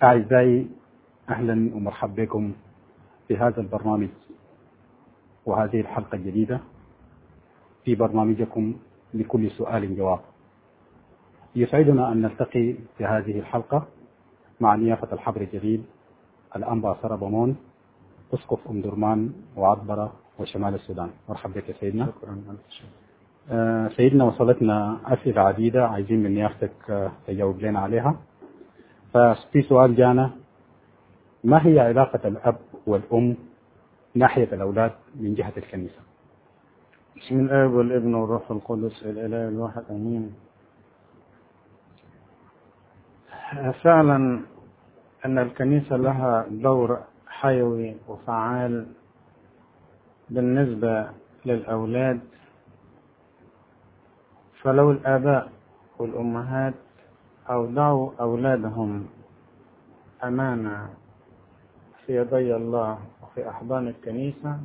أعزائي أهلا ومرحبا بكم في هذا البرنامج وهذه الحلقة الجديدة في برنامجكم لكل سؤال جواب يسعدنا أن نلتقي في هذه الحلقة مع نيافة الحبر الجليل الأنبا سربمون أسقف أم درمان وعطبرة وشمال السودان مرحبا بك يا سيدنا شكرا آه، سيدنا وصلتنا أسئلة عديدة عايزين من نيافتك آه، تجاوب لنا عليها ففي سؤال جانا ما هي علاقة الأب والأم ناحية الأولاد من جهة الكنيسة بسم الآب والابن والروح القدس الإله الواحد أمين فعلا أن الكنيسة لها دور حيوي وفعال بالنسبة للأولاد فلو الآباء والأمهات أودعوا أولادهم أمانة في يدي الله وفي أحضان الكنيسة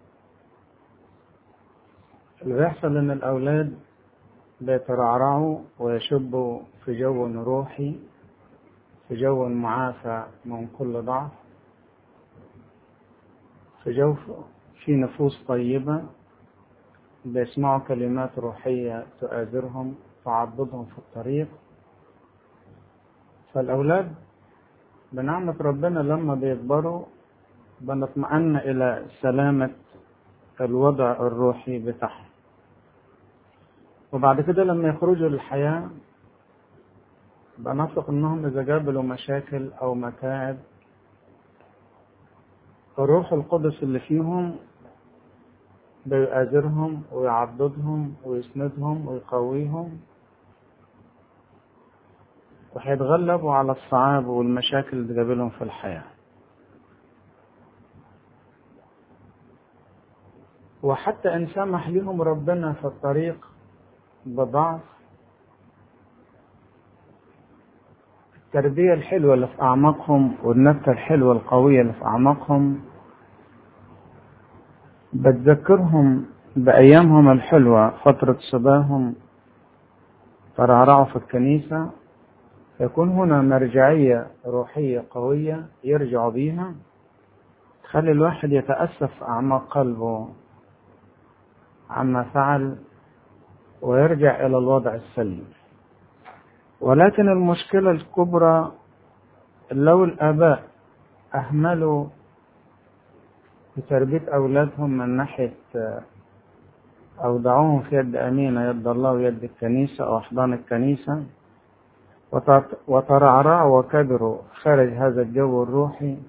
اللي بيحصل إن الأولاد بيترعرعوا ويشبوا في جو روحي في جو معافى من كل ضعف في جو في نفوس طيبة بيسمعوا كلمات روحية تؤازرهم تعضدهم في الطريق فالأولاد بنعمة ربنا لما بيكبروا بنطمئن إلى سلامة الوضع الروحي بتاعهم وبعد كده لما يخرجوا للحياة بنثق إنهم إذا قابلوا مشاكل أو متاعب الروح القدس اللي فيهم بيؤازرهم ويعضدهم ويسندهم ويقويهم وهيتغلبوا على الصعاب والمشاكل اللي تقابلهم في الحياة وحتى إن سمح لهم ربنا في الطريق بضعف التربية الحلوة اللي في أعماقهم والنبتة الحلوة القوية اللي في أعماقهم بتذكرهم بأيامهم الحلوة فترة صباهم ترعرعوا في الكنيسة يكون هنا مرجعية روحية قوية يرجع بيها تخلي الواحد يتأسف في أعماق قلبه عما فعل ويرجع إلى الوضع السليم ولكن المشكلة الكبرى لو الآباء أهملوا في تربية أولادهم من ناحية أودعوهم في يد أمينة يد الله ويد الكنيسة أو أحضان الكنيسة وترعرعوا وكبروا خارج هذا الجو الروحي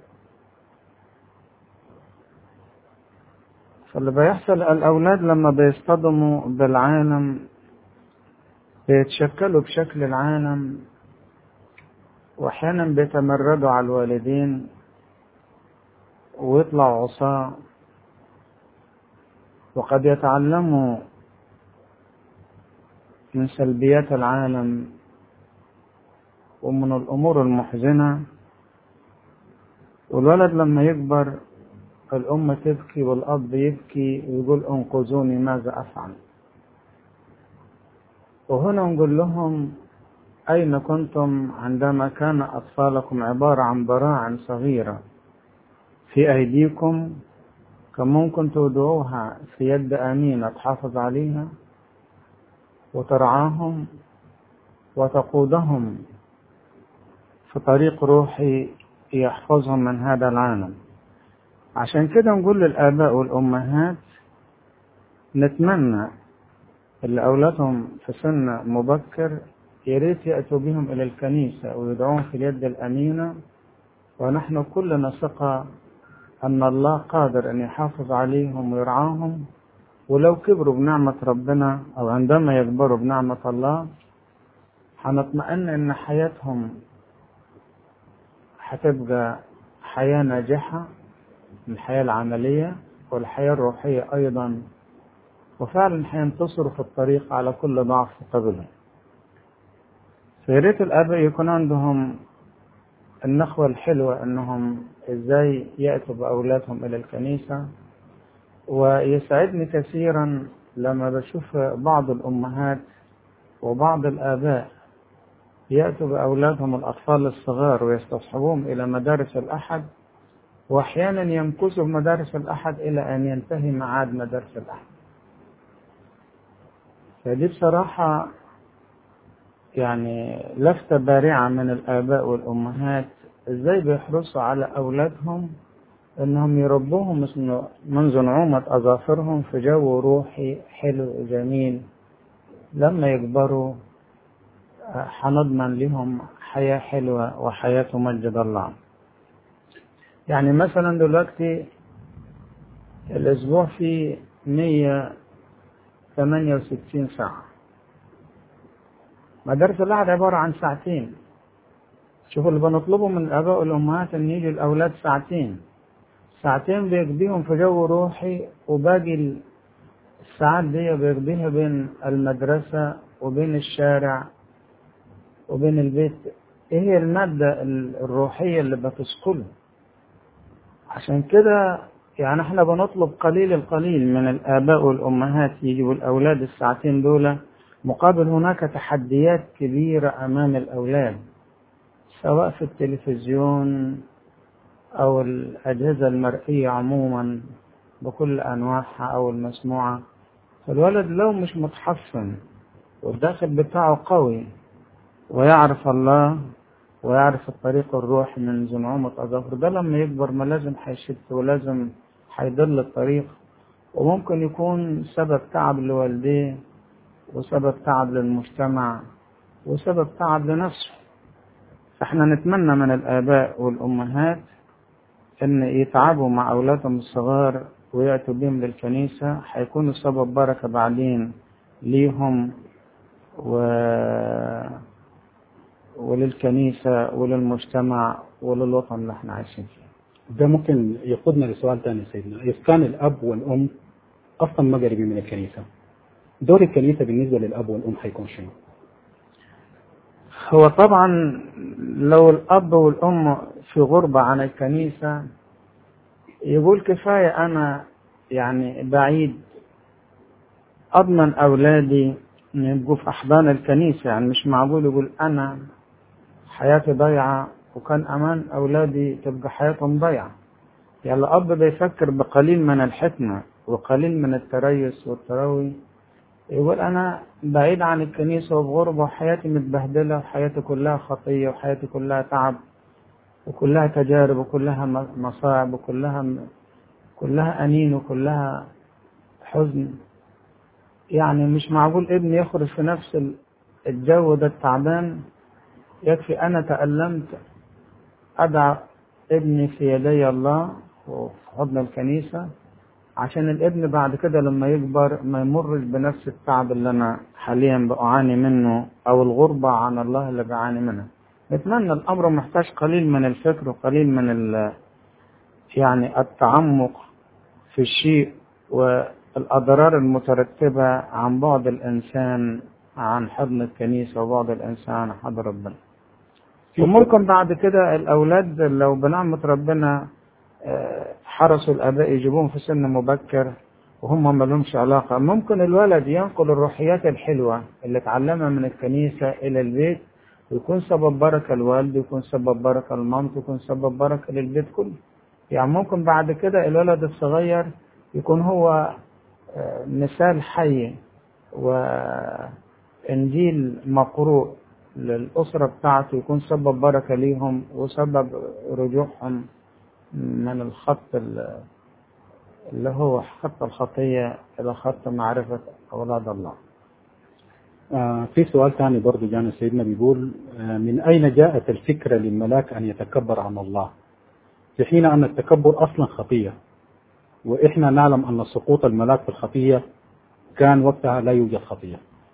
فاللي بيحصل الأولاد لما بيصطدموا بالعالم بيتشكلوا بشكل العالم وأحيانا بيتمردوا على الوالدين ويطلعوا عصاة وقد يتعلموا من سلبيات العالم ومن الأمور المحزنة والولد لما يكبر الأم تبكي والأب يبكي ويقول انقذوني ماذا أفعل وهنا نقول لهم أين كنتم عندما كان أطفالكم عبارة عن براع صغيرة في أيديكم كان ممكن تودعوها في يد أمينة تحافظ عليها وترعاهم وتقودهم في طريق روحي يحفظهم من هذا العالم عشان كده نقول للآباء والأمهات نتمنى اللي أولادهم في سن مبكر يريت يأتوا بهم إلى الكنيسة ويدعوهم في اليد الأمينة ونحن كلنا ثقة أن الله قادر أن يحافظ عليهم ويرعاهم ولو كبروا بنعمة ربنا أو عندما يكبروا بنعمة الله هنطمئن إن حياتهم هتبقى حياة ناجحة الحياة العملية والحياة الروحية أيضا وفعلا هينتصروا في الطريق على كل ضعف قبلهم فياريت الآباء يكون عندهم النخوة الحلوة أنهم إزاي يأتوا بأولادهم إلى الكنيسة ويسعدني كثيرا لما بشوف بعض الأمهات وبعض الآباء يأتوا بأولادهم الأطفال الصغار ويستصحبوهم إلى مدارس الأحد وأحيانا يمكثوا في مدارس الأحد إلى أن ينتهي ميعاد مدارس الأحد فدي بصراحة يعني لفتة بارعة من الآباء والأمهات إزاي بيحرصوا على أولادهم إنهم يربوهم منذ نعومة أظافرهم في جو روحي حلو وجميل لما يكبروا هنضمن لهم حياة حلوة وحياة تمجد الله يعني مثلا دلوقتي الأسبوع فيه 168 ساعة مدارس الأحد عبارة عن ساعتين شوفوا اللي بنطلبه من الآباء والأمهات إن يجي الأولاد ساعتين ساعتين بيقضيهم في جو روحي وباقي الساعات دي بيقضيها بين المدرسة وبين الشارع وبين البيت ايه هي المادة الروحية اللي بتثقله عشان كده يعني احنا بنطلب قليل القليل من الآباء والأمهات يجيبوا الأولاد الساعتين دول مقابل هناك تحديات كبيرة أمام الأولاد سواء في التلفزيون أو الأجهزة المرئية عموما بكل أنواعها أو المسموعة فالولد لو مش متحصن والداخل بتاعه قوي ويعرف الله ويعرف الطريق الروحي من زنعومة أظافر ده لما يكبر ما لازم هيشت ولازم هيضل الطريق وممكن يكون سبب تعب لوالديه وسبب تعب للمجتمع وسبب تعب لنفسه فاحنا نتمنى من الآباء والأمهات إن يتعبوا مع أولادهم الصغار ويأتوا بهم للكنيسة هيكونوا سبب بركة بعدين ليهم و... وللكنيسة وللمجتمع وللوطن اللي احنا عايشين فيه ده ممكن يقودنا لسؤال ثاني سيدنا إذا كان الأب والأم أصلا ما قريبين من الكنيسة دور الكنيسة بالنسبة للأب والأم حيكون شنو؟ هو طبعا لو الأب والأم في غربة عن الكنيسة يقول كفاية أنا يعني بعيد أضمن أولادي إن يبقوا في أحضان الكنيسة يعني مش معقول يقول أنا حياتي ضيعة وكان أمان أولادي تبقى حياتهم ضيعة يعني الأب بيفكر بقليل من الحكمة وقليل من التريث والتروي يقول أنا بعيد عن الكنيسة وبغربة وحياتي متبهدلة وحياتي كلها خطية وحياتي كلها تعب وكلها تجارب وكلها مصاعب وكلها كلها أنين وكلها حزن يعني مش معقول ابني يخرج في نفس الجو ده التعبان يكفي أنا تألمت أدع ابني في يدي الله وفي حضن الكنيسة عشان الابن بعد كده لما يكبر ما يمرش بنفس التعب اللي أنا حاليا بعاني منه أو الغربة عن الله اللي بعاني منها نتمنى الأمر محتاج قليل من الفكر وقليل من ال يعني التعمق في الشيء والأضرار المترتبة عن بعد الإنسان عن حضن الكنيسة وبعد الإنسان عن حضن ربنا وممكن بعد كده الأولاد لو بنعمة ربنا حرصوا الآباء يجيبوهم في سن مبكر وهم ما لهمش علاقة ممكن الولد ينقل الروحيات الحلوة اللي اتعلمها من الكنيسة إلى البيت ويكون سبب بركة لوالده يكون سبب بركة لمامته يكون سبب بركة للبيت كله يعني ممكن بعد كده الولد الصغير يكون هو مثال حي وإنجيل مقروء للأسرة بتاعته يكون سبب بركة ليهم وسبب رجوعهم من الخط اللي هو خط الخطية إلى خط معرفة أولاد الله آه في سؤال ثاني برضه جانا سيدنا بيقول آه من أين جاءت الفكرة للملاك أن يتكبر عن الله في حين أن التكبر أصلا خطية وإحنا نعلم أن سقوط الملاك في الخطية كان وقتها لا يوجد خطية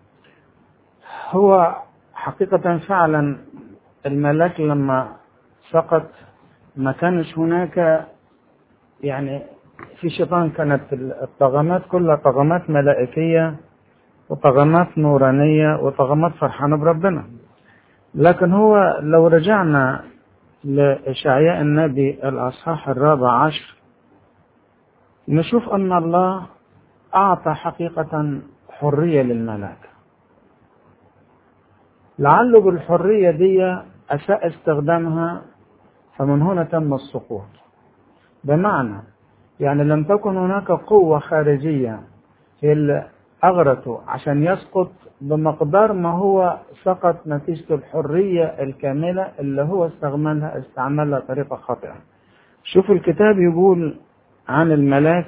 هو حقيقة فعلا الملاك لما سقط ما كانش هناك يعني في شيطان كانت الطغمات كلها طغمات ملائكية وطغمات نورانية وطغمات فرحانة بربنا لكن هو لو رجعنا لإشعياء النبي الأصحاح الرابع عشر نشوف أن الله أعطى حقيقة حرية للملاك لعله بالحرية دي أساء استخدامها فمن هنا تم السقوط بمعنى يعني لم تكن هناك قوة خارجية هي اللي أغرته عشان يسقط بمقدار ما هو سقط نتيجة الحرية الكاملة اللي هو استعملها استعملها طريقة خاطئة شوف الكتاب يقول عن الملاك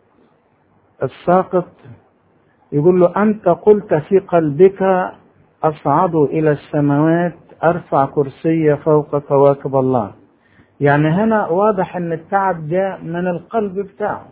الساقط يقول له أنت قلت في قلبك أصعد إلى السماوات أرفع كرسي فوق كواكب الله يعني هنا واضح أن التعب جاء من القلب بتاعه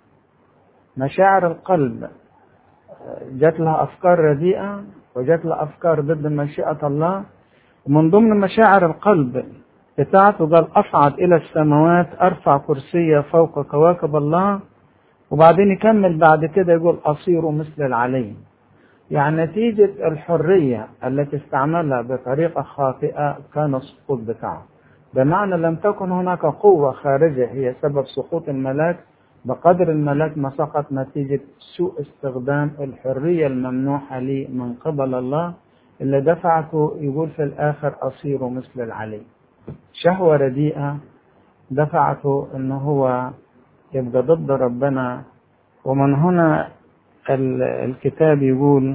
مشاعر القلب جات لها أفكار رديئة وجات لها أفكار ضد مشيئة الله ومن ضمن مشاعر القلب بتاعته قال أصعد إلى السماوات أرفع كرسي فوق كواكب الله وبعدين يكمل بعد كده يقول أصير مثل العلي يعني نتيجة الحرية التي استعملها بطريقة خاطئة كان السقوط بتاعه بمعنى لم تكن هناك قوة خارجة هي سبب سقوط الملاك بقدر الملاك ما سقط نتيجة سوء استخدام الحرية الممنوحة لي من قبل الله اللي دفعته يقول في الآخر أصير مثل العلي شهوة رديئة دفعته أنه هو يبقى ضد ربنا ومن هنا الكتاب يقول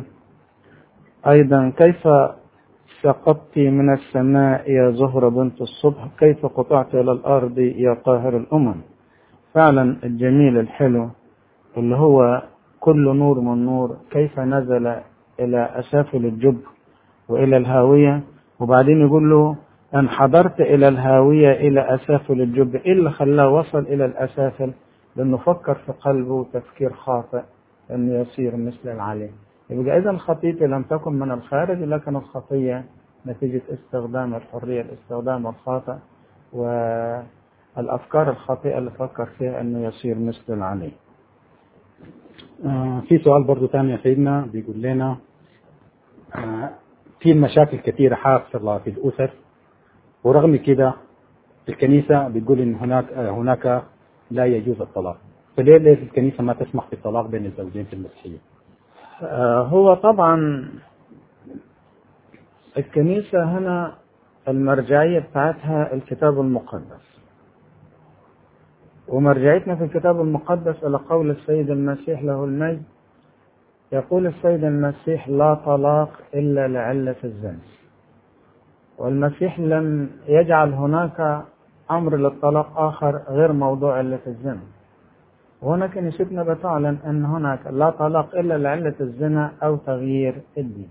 أيضا كيف سقطت من السماء يا زهرة بنت الصبح كيف قطعت إلى الأرض يا قاهر الأمم فعلا الجميل الحلو اللي هو كل نور من نور كيف نزل إلى أسافل الجب وإلى الهاوية وبعدين يقول له أن حضرت إلى الهاوية إلى أسافل الجب إيه اللي خلاه وصل إلى الأسافل لأنه فكر في قلبه تفكير خاطئ أنه يصير مثل العلي يبقى إذا الخطيئة لم تكن من الخارج لكن الخطية نتيجة استخدام الحرية الاستخدام الخاطئ والأفكار الخاطئة اللي فكر فيها أنه يصير مثل العلي آه في سؤال برضو تاني يا سيدنا بيقول لنا آه في مشاكل كثيرة حاصلة في الأسر ورغم كده الكنيسة بتقول إن هناك آه هناك لا يجوز الطلاق فليه ليه الكنيسة ما تسمح بالطلاق بين الزوجين في المسيحية؟ هو طبعا الكنيسة هنا المرجعية بتاعتها الكتاب المقدس ومرجعيتنا في الكتاب المقدس إلى قول السيد المسيح له المجد يقول السيد المسيح لا طلاق إلا لعلة الزنا والمسيح لم يجعل هناك أمر للطلاق آخر غير موضوع علة الزنا وهنا كنيستنا بتعلن أن هناك لا طلاق إلا لعلة الزنا أو تغيير الدين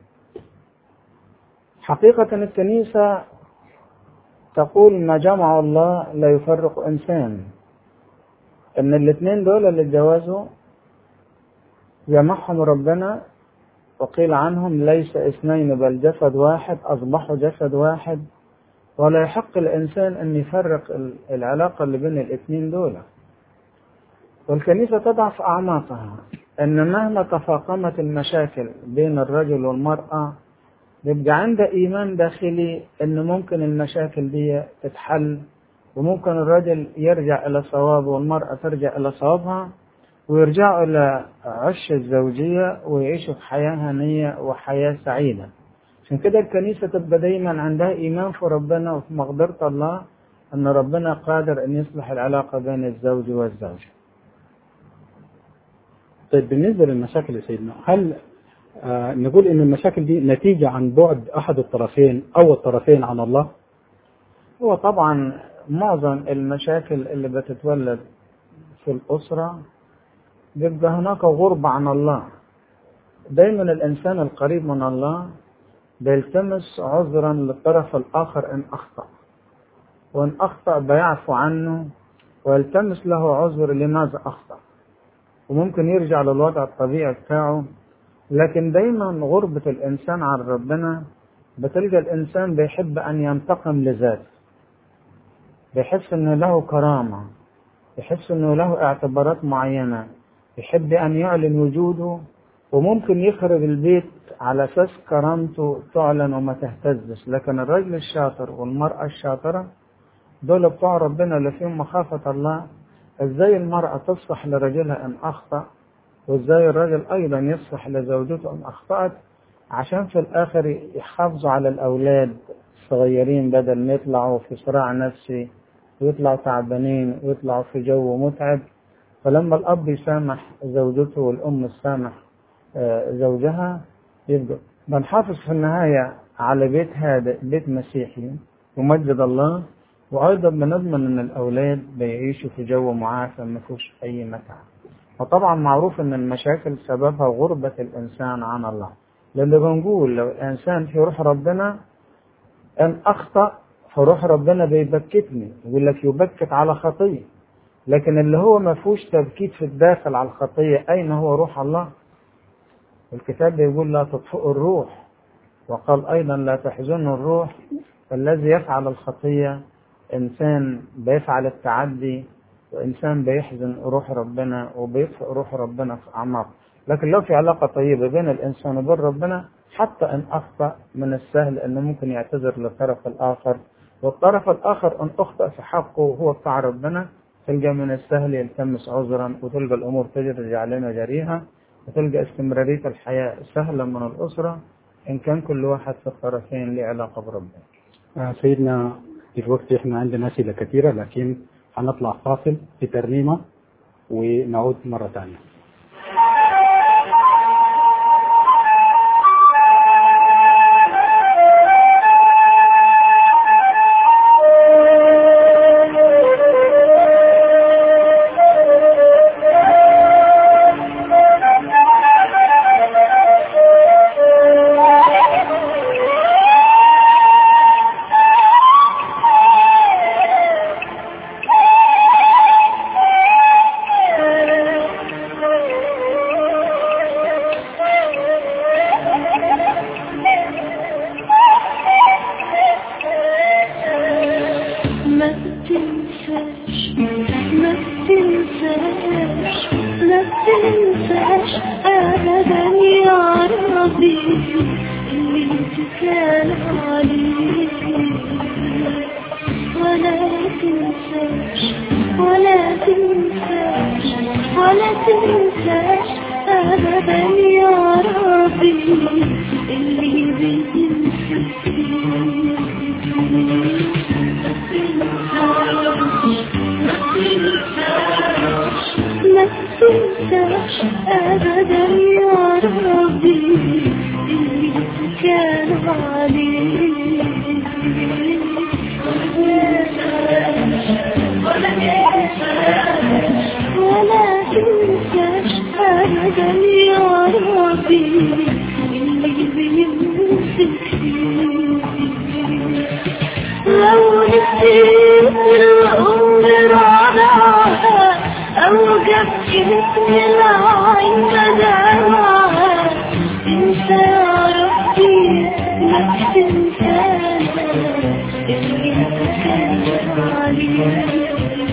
حقيقة الكنيسة تقول ما جمع الله لا يفرق إنسان إن الاثنين دول اللي اتجوزوا جمعهم ربنا وقيل عنهم ليس اثنين بل جسد واحد أصبحوا جسد واحد ولا يحق الإنسان أن يفرق العلاقة اللي بين الاثنين دول والكنيسة تضع في أعماقها أن مهما تفاقمت المشاكل بين الرجل والمرأة يبقى عنده إيمان داخلي أن ممكن المشاكل دي تتحل وممكن الرجل يرجع إلى صوابه والمرأة ترجع إلى صوابها ويرجعوا إلى عش الزوجية ويعيشوا في حياة هنية وحياة سعيدة عشان كده الكنيسة تبقى دايما عندها إيمان في ربنا وفي مقدرة الله أن ربنا قادر أن يصلح العلاقة بين الزوج والزوجة طيب بالنسبة للمشاكل يا سيدنا هل آه نقول إن المشاكل دي نتيجة عن بعد أحد الطرفين أو الطرفين عن الله؟ هو طبعا معظم المشاكل اللي بتتولد في الأسرة بيبقى هناك غربة عن الله دايما الإنسان القريب من الله بيلتمس عذرا للطرف الآخر إن أخطأ وإن أخطأ بيعفو عنه ويلتمس له عذر لماذا أخطأ وممكن يرجع للوضع الطبيعي بتاعه لكن دايما غربة الإنسان عن ربنا بتلقى الإنسان بيحب أن ينتقم لذاته بيحس إنه له كرامة يحس إنه له اعتبارات معينة يحب أن يعلن وجوده وممكن يخرب البيت على أساس كرامته تعلن وما تهتزش لكن الرجل الشاطر والمرأة الشاطرة دول بتوع ربنا اللي فيهم مخافة الله ازاي المرأة تصفح لرجلها ان اخطأ وازاي الرجل ايضا يصفح لزوجته ان اخطأت عشان في الآخر يحافظوا على الأولاد الصغيرين بدل ما يطلعوا في صراع نفسي ويطلعوا تعبانين ويطلعوا في جو متعب فلما الأب يسامح زوجته والأم تسامح آه، زوجها يبقى بنحافظ في النهاية على بيت هادئ بيت مسيحي يمجد الله وأيضا بنضمن إن الأولاد بيعيشوا في جو معافى ما فيهوش أي متعب وطبعا معروف إن المشاكل سببها غربة الإنسان عن الله لأن بنقول لو الإنسان في روح ربنا إن أخطأ فروح ربنا بيبكتني يقول لك يبكت على خطية لكن اللي هو ما فيهوش تبكيت في الداخل على الخطية أين هو روح الله الكتاب بيقول لا تطفئوا الروح وقال أيضا لا تحزنوا الروح فالذي يفعل الخطية إنسان بيفعل التعدي وإنسان بيحزن روح ربنا وبيطفئ روح ربنا في أعماقه لكن لو في علاقة طيبة بين الإنسان وبين ربنا حتى إن أخطأ من السهل أنه ممكن يعتذر للطرف الآخر والطرف الآخر إن أخطأ في حقه هو بتاع ربنا تلقى من السهل يلتمس عذرا وتلقى الأمور ترجع لنا جريها وتلقى استمرارية الحياة سهلة من الأسرة إن كان كل واحد في الطرفين له علاقة بربنا آه، سيدنا دلوقتي احنا عندنا أسئلة كثيرة لكن هنطلع فاصل في ترنيمة ونعود مرة ثانية ما تنساش ما تنساش ما تنساش أبدا يا ربي اللي انت كان عليك ولا تنساش ولا تنساش ولا تنساش أبدا يا ربي اللي بتنسى ما تنساش أبدا يا ربي اللي كان عليك ولا تنساش أبدا يا ربي اللي بيمسك لو نسيت الأمر علىها أو جبت العين بدمعها انت يا ربي ما تنسانا اللي كان عليك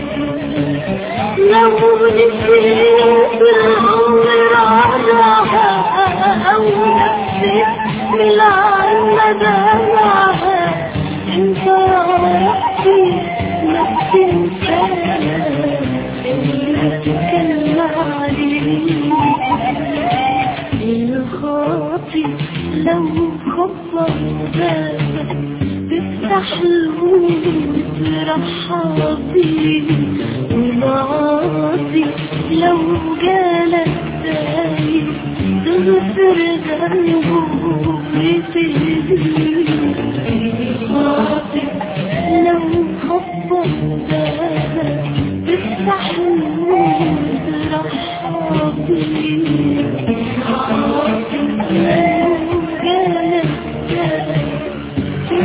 لو نسيت الأمر علىها أو نسيت العين بدمعها انت يا ربي ما تنسانا اللي تكلم عليك الخاطي لو خبط بابك تفتح له وترحب بيه والمعاصي لو جالك تاني تغفر ذنبه وتهديه الخاطي لو خبط بابك تفتح له وترحب بيه لو جالك تاني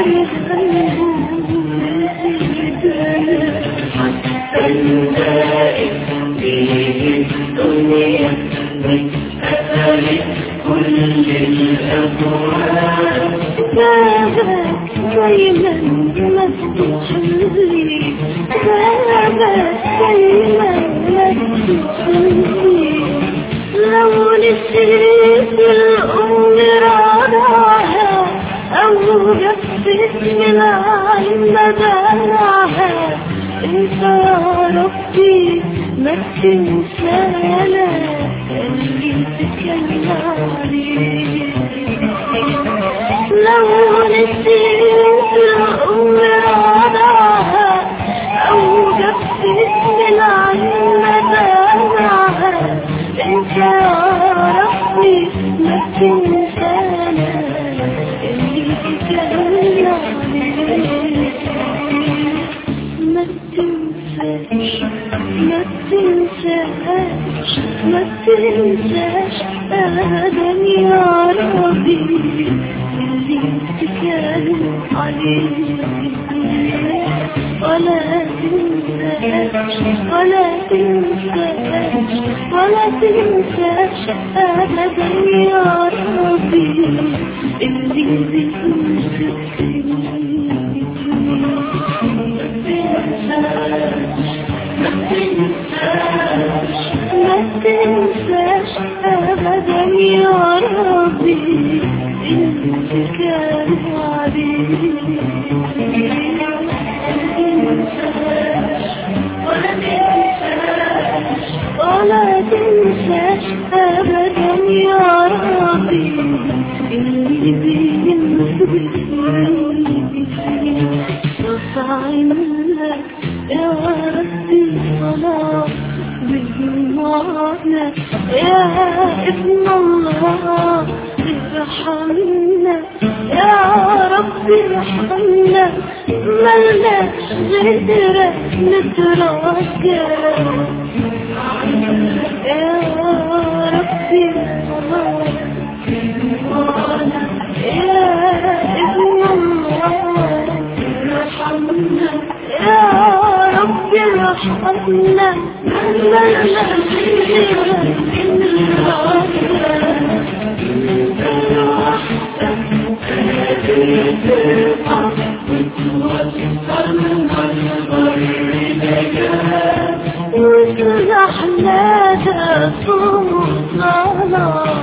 دايما مفتوح لي بابك دايما مفتوح لي لو نسيت الأمر علىها أو جفت من العين بدلعها انت يا ربي ما تنسانا اللي تكلم عليك ما تنساش أبدا يا ربي اللي تكلم عليه ولا تنساش ولا تنساش ولا تنساش أبدا يا ربي اللي ما تنساش أبدا يا ربي انت كان عليك ولا تنساش ولا تنساش أبدا يا ربي اللي بينسى لك يا ربي خلاص بجمعنا يا ابن الله ارحمنا يا ربي ارحمنا ملناش غيرك نترجى يا ربي خلاص يا ابن الله ارحمنا يا رب ارحمنا ملنا وصلحنا ده صوم الصلاة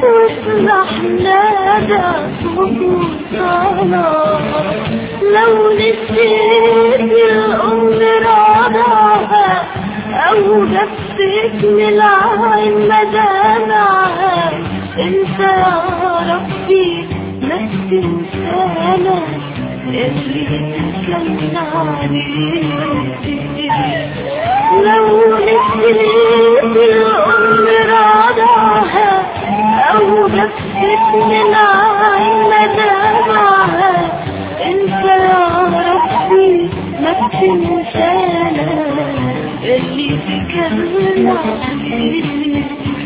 وصلحنا ده صوم الصلاة لو نسيت الأم رضاها أو نفسك من العين مدامعها انت يا ربي ما تنسانا اللي تكلنا عليه لو نسيت الأم رضاها أو نفسك من العين مدامعها انت يا ربي ما تنسانا اللي تكلنا عليه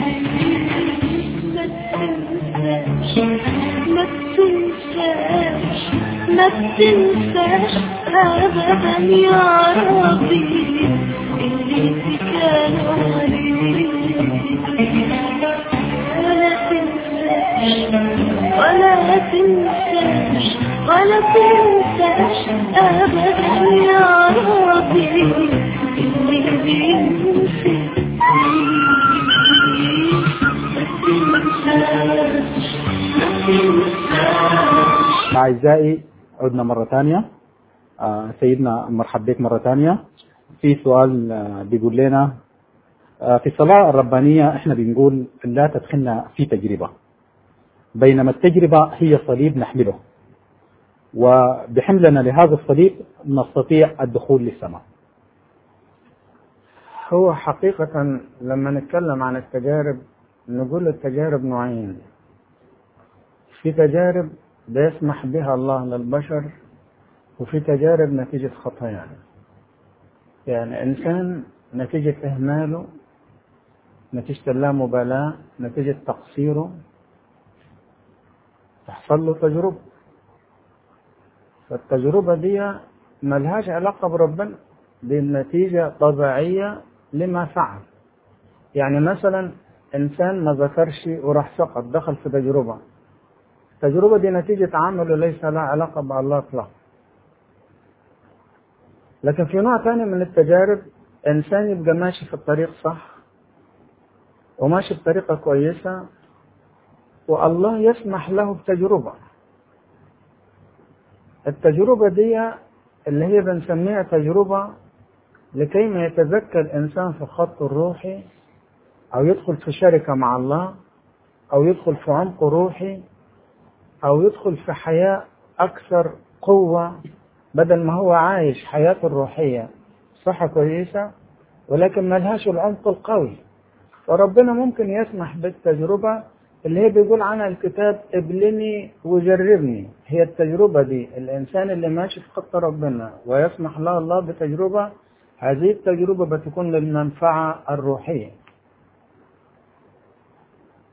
ما تنساش ما تنساش أبدا يا ربي اللي كان عليه ولا تنساش ولا تنساش ولا تنساش أبدا يا ربي اللي بينسى أعزائي عدنا مرة ثانية آه، سيدنا مرحب بك مرة ثانية في سؤال آه، بيقول لنا آه، في الصلاة الربانية احنا بنقول لا تدخلنا في تجربة بينما التجربة هي صليب نحمله وبحملنا لهذا الصليب نستطيع الدخول للسماء هو حقيقة لما نتكلم عن التجارب نقول التجارب نوعين في تجارب بيسمح بها الله للبشر وفي تجارب نتيجة خطايانا يعني إنسان نتيجة إهماله نتيجة اللامبالاة نتيجة تقصيره تحصل له تجربة فالتجربة دي ملهاش علاقة بربنا دي نتيجة طبيعية لما فعل يعني مثلا إنسان ما ذكرش وراح سقط دخل في تجربة التجربة دي نتيجة عمله ليس لها علاقة بالله إطلاقا لكن في نوع تاني من التجارب إنسان يبقى ماشي في الطريق صح وماشي بطريقة كويسة والله يسمح له بتجربة التجربة دي اللي هي بنسميها تجربة لكي ما يتذكر الإنسان في الخط الروحي أو يدخل في شركة مع الله أو يدخل في عمق روحي أو يدخل في حياة أكثر قوة بدل ما هو عايش حياته الروحية صحة كويسة ولكن ملهاش العمق القوي فربنا ممكن يسمح بالتجربة اللي هي بيقول عنها الكتاب ابلني وجربني هي التجربة دي الإنسان اللي ماشي في خط ربنا ويسمح له الله بتجربة هذه التجربة بتكون للمنفعة الروحية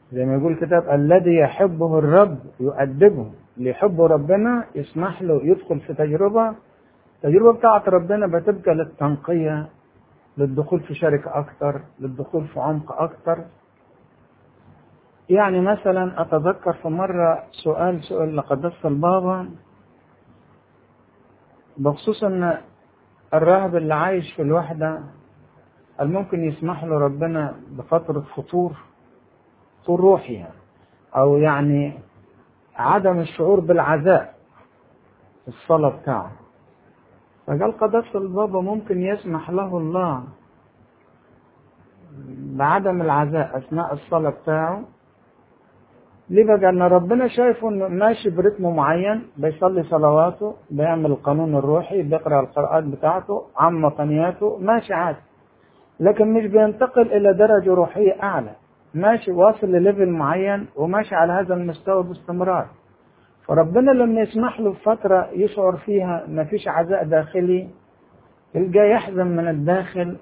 زي ما يقول الكتاب الذي يحبه الرب يؤدبه اللي يحبه ربنا يسمح له يدخل في تجربة التجربة بتاعت ربنا بتبقى للتنقية للدخول في شركة أكتر للدخول في عمق أكتر يعني مثلا أتذكر في مرة سؤال سؤال لقداسة البابا بخصوص أن الراهب اللي عايش في الوحدة هل ممكن يسمح له ربنا بفترة فطور فطور روحي يعني أو يعني عدم الشعور بالعزاء في الصلاة بتاعه فقال قداسة البابا ممكن يسمح له الله بعدم العزاء أثناء الصلاة بتاعه ليه بقى ان ربنا شايفه انه ماشي برتم معين بيصلي صلواته بيعمل القانون الروحي بيقرا القراءات بتاعته عم قنياته ماشي عادي لكن مش بينتقل الى درجه روحيه اعلى ماشي واصل لليفل معين وماشي على هذا المستوى باستمرار فربنا لما يسمح له بفتره يشعر فيها ما فيش عزاء داخلي يلقى يحزن من الداخل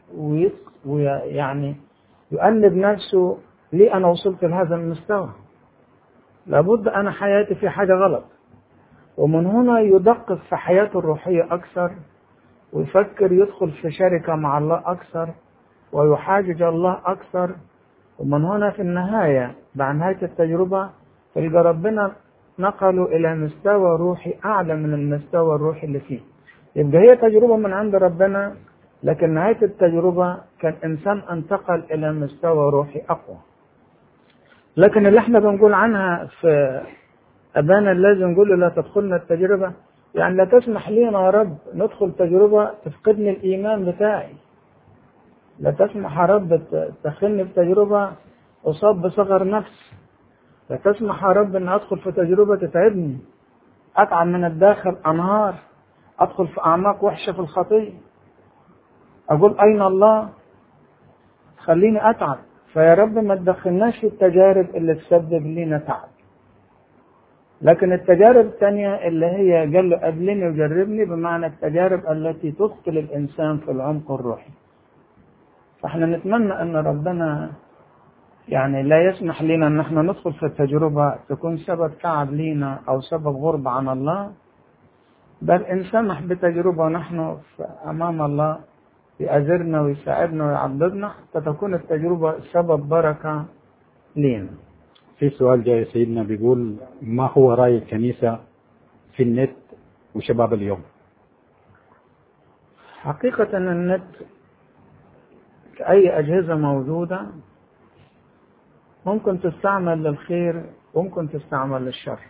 ويعني يؤنب نفسه ليه انا وصلت لهذا المستوى لابد أنا حياتي في حاجة غلط ومن هنا يدقق في حياته الروحية أكثر ويفكر يدخل في شركة مع الله أكثر ويحاجج الله أكثر ومن هنا في النهاية بعد نهاية التجربة تلقى ربنا نقله إلى مستوى روحي أعلى من المستوى الروحي اللي فيه يبقى هي تجربة من عند ربنا لكن نهاية التجربة كان إنسان انتقل إلى مستوى روحي أقوى لكن اللي احنا بنقول عنها في أبانا الذي نقول له لا تدخلنا التجربة يعني لا تسمح لينا يا رب ندخل تجربة تفقدني الإيمان بتاعي لا تسمح يا رب تدخلني في تجربة أصاب بصغر نفس لا تسمح يا رب أن أدخل في تجربة تتعبني أتعب من الداخل أنهار أدخل في أعماق وحشة في الخطية أقول أين الله خليني أتعب فيا رب ما تدخلناش في التجارب اللي تسبب لنا تعب لكن التجارب الثانية اللي هي قال له قبلني وجربني بمعنى التجارب التي تثقل الإنسان في العمق الروحي فاحنا نتمنى أن ربنا يعني لا يسمح لنا أن احنا ندخل في التجربة تكون سبب تعب لينا أو سبب غربة عن الله بل إن سمح بتجربة ونحن أمام الله يأجرنا ويساعدنا ويعضدنا حتى تكون التجربة سبب بركة لينا في سؤال جاي سيدنا بيقول ما هو رأي الكنيسة في النت وشباب اليوم حقيقة النت كأي أجهزة موجودة ممكن تستعمل للخير وممكن تستعمل للشر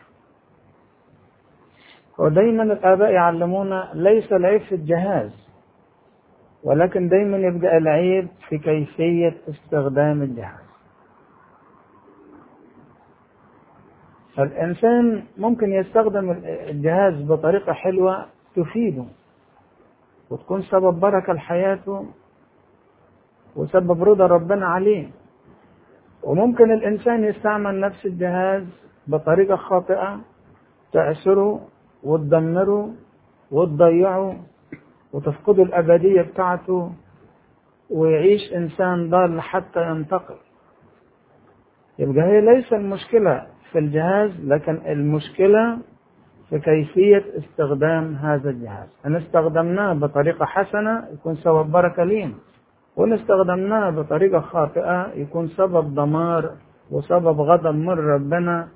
ودايما الآباء يعلمونا ليس العيب في الجهاز ولكن دايما يبقى العيب في كيفية استخدام الجهاز فالإنسان ممكن يستخدم الجهاز بطريقة حلوة تفيده وتكون سبب بركة لحياته وسبب رضا ربنا عليه وممكن الإنسان يستعمل نفس الجهاز بطريقة خاطئة تعسره وتدمره وتضيعه وتفقده الأبدية بتاعته ويعيش إنسان ضال حتى ينتقل يبقى هي ليس المشكلة في الجهاز لكن المشكلة في كيفية استخدام هذا الجهاز إن استخدمناه بطريقة حسنة يكون سبب بركة لينا وإن استخدمناه بطريقة خاطئة يكون سبب دمار وسبب غضب من ربنا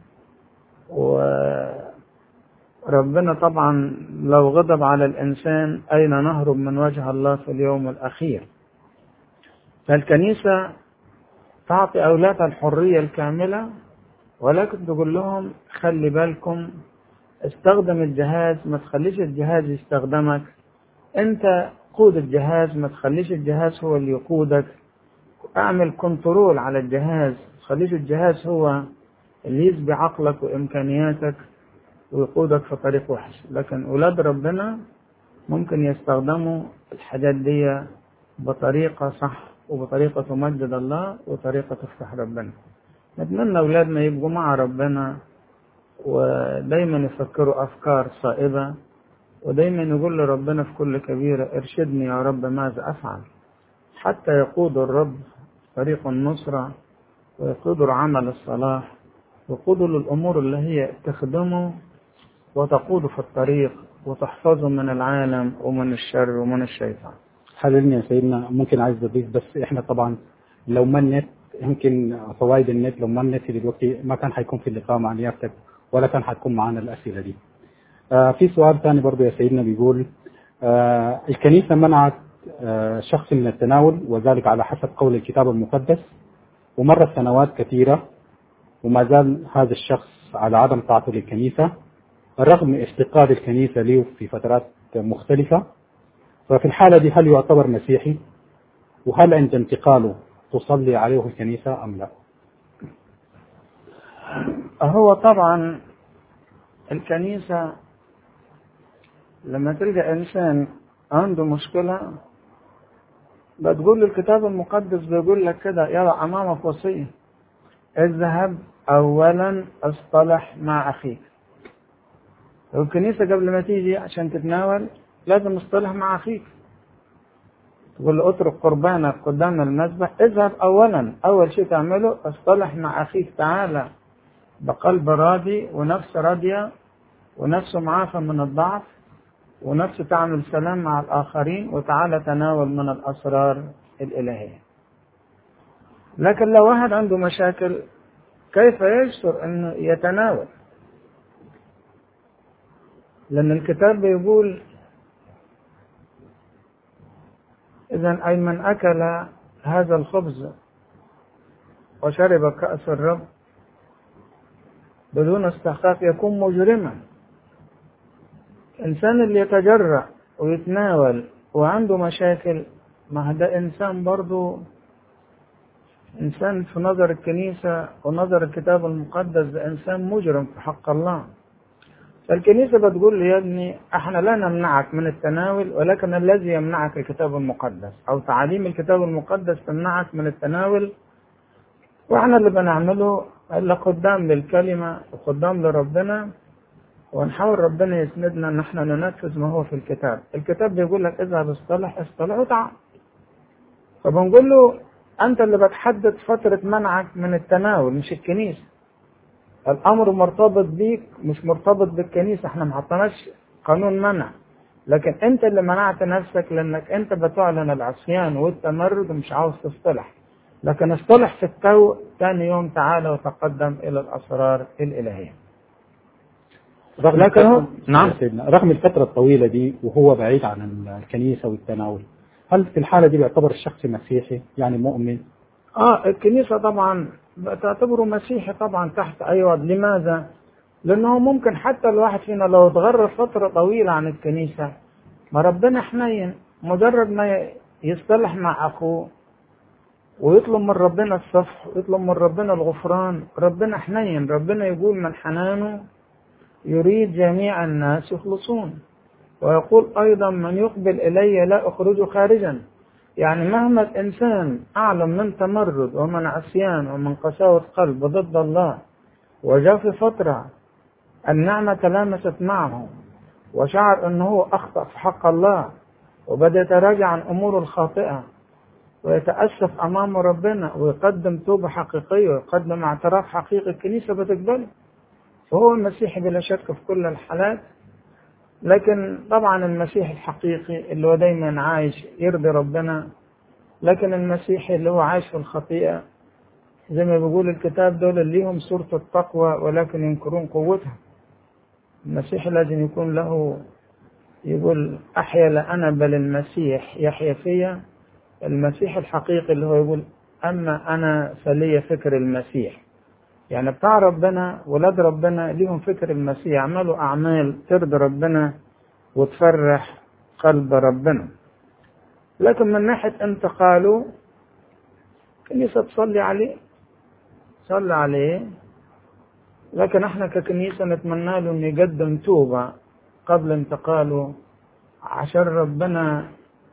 وربنا طبعا لو غضب على الإنسان أين نهرب من وجه الله في اليوم الأخير فالكنيسة تعطي أولادها الحرية الكاملة ولكن تقول لهم خلي بالكم استخدم الجهاز ما تخليش الجهاز يستخدمك انت قود الجهاز ما تخليش الجهاز هو اللي يقودك اعمل كنترول على الجهاز ما تخليش الجهاز هو اللي يسبي عقلك وامكانياتك ويقودك في طريق وحش لكن اولاد ربنا ممكن يستخدموا الحاجات دي بطريقة صح وبطريقة تمجد الله وطريقة تفتح ربنا نتمنى أولادنا يبقوا مع ربنا ودايما يفكروا أفكار صائبة ودايما يقول لربنا في كل كبيرة ارشدني يا رب ماذا أفعل حتى يقود الرب طريق النصرة ويقودوا العمل الصلاح ويقودوا للأمور اللي هي تخدمه وتقوده في الطريق وتحفظه من العالم ومن الشر ومن الشيطان حللني يا سيدنا ممكن عايز اضيف بس احنا طبعا لو ما النت يمكن فوائد النت لو ما النت دلوقتي ما كان حيكون في اللقاء مع نيابتك ولا كان حتكون معانا الاسئله دي. آه في سؤال ثاني برضه يا سيدنا بيقول آه الكنيسه منعت آه شخص من التناول وذلك على حسب قول الكتاب المقدس ومرت سنوات كثيره وما زال هذا الشخص على عدم طاعته للكنيسه رغم افتقاد الكنيسه له في فترات مختلفه ففي الحالة دي هل يعتبر مسيحي؟ وهل عند انتقاله تصلي عليه الكنيسة أم لا؟ هو طبعا الكنيسة لما تلقى إنسان عنده مشكلة بتقول له الكتاب المقدس بيقول لك كده يضع أمامك وصية اذهب أولا اصطلح مع أخيك والكنيسة قبل ما تيجي عشان تتناول لازم اصطلح مع أخيك تقول له اترك قربانك قدام المذبح اذهب أولا أول شيء تعمله اصطلح مع أخيك تعالى بقلب راضي ونفس راضية ونفس معافى من الضعف ونفس تعمل سلام مع الآخرين وتعالى تناول من الأسرار الإلهية لكن لو واحد عنده مشاكل كيف يشعر أنه يتناول لأن الكتاب بيقول إذا أي من أكل هذا الخبز وشرب كأس الرب بدون استحقاق يكون مجرما الإنسان اللي يتجرأ ويتناول وعنده مشاكل ما هذا إنسان برضه إنسان في نظر الكنيسة ونظر الكتاب المقدس ده إنسان مجرم في حق الله فالكنيسة بتقول لي يا ابني احنا لا نمنعك من التناول ولكن الذي يمنعك الكتاب المقدس او تعاليم الكتاب المقدس تمنعك من التناول واحنا اللي بنعمله الا قدام للكلمة وقدام لربنا ونحاول ربنا يسندنا ان احنا ننفذ ما هو في الكتاب الكتاب بيقول لك اذهب اصطلح اصطلح وتعال فبنقول له انت اللي بتحدد فترة منعك من التناول مش الكنيسة الامر مرتبط بيك مش مرتبط بالكنيسه احنا ما حطيناش قانون منع لكن انت اللي منعت نفسك لانك انت بتعلن العصيان والتمرد ومش عاوز تصطلح لكن اصطلح في التو ثاني يوم تعالى وتقدم الى الاسرار الالهيه رغم لكن هو- الفترة- نعم. يا سيدنا رغم الفترة الطويلة دي وهو بعيد عن الكنيسة والتناول هل في الحالة دي بيعتبر الشخص مسيحي يعني مؤمن؟ اه الكنيسة طبعا تعتبره مسيحي طبعا تحت اي وضع لماذا؟ لانه ممكن حتى الواحد فينا لو اتغرب فترة طويلة عن الكنيسة ما ربنا حنين مجرد ما يصطلح مع اخوه ويطلب من ربنا الصفح ويطلب من ربنا الغفران ربنا حنين ربنا يقول من حنانه يريد جميع الناس يخلصون ويقول ايضا من يقبل الي لا اخرجه خارجا يعني مهما الإنسان أعلم من تمرد ومن عصيان ومن قساوة قلب ضد الله وجاء في فترة النعمة تلامست معه وشعر أنه هو أخطأ في حق الله وبدأ يتراجع عن أموره الخاطئة ويتأسف أمام ربنا ويقدم توبة حقيقية ويقدم اعتراف حقيقي الكنيسة بتقبله فهو المسيحي بلا شك في كل الحالات لكن طبعا المسيح الحقيقي اللي هو دايما عايش يرضي ربنا لكن المسيحي اللي هو عايش في الخطيئة زي ما بيقول الكتاب دول اللي ليهم صورة التقوى ولكن ينكرون قوتها المسيح لازم يكون له يقول أحيا لا أنا بل المسيح يحيا فيا المسيح الحقيقي اللي هو يقول أما أنا فلي فكر المسيح يعني بتاع ربنا ولاد ربنا ليهم فكر المسيح يعملوا أعمال ترضي ربنا وتفرح قلب ربنا لكن من ناحية انتقاله كنيسة تصلي عليه صلي عليه لكن احنا ككنيسة نتمنى له انه يقدم توبة قبل انتقاله عشان ربنا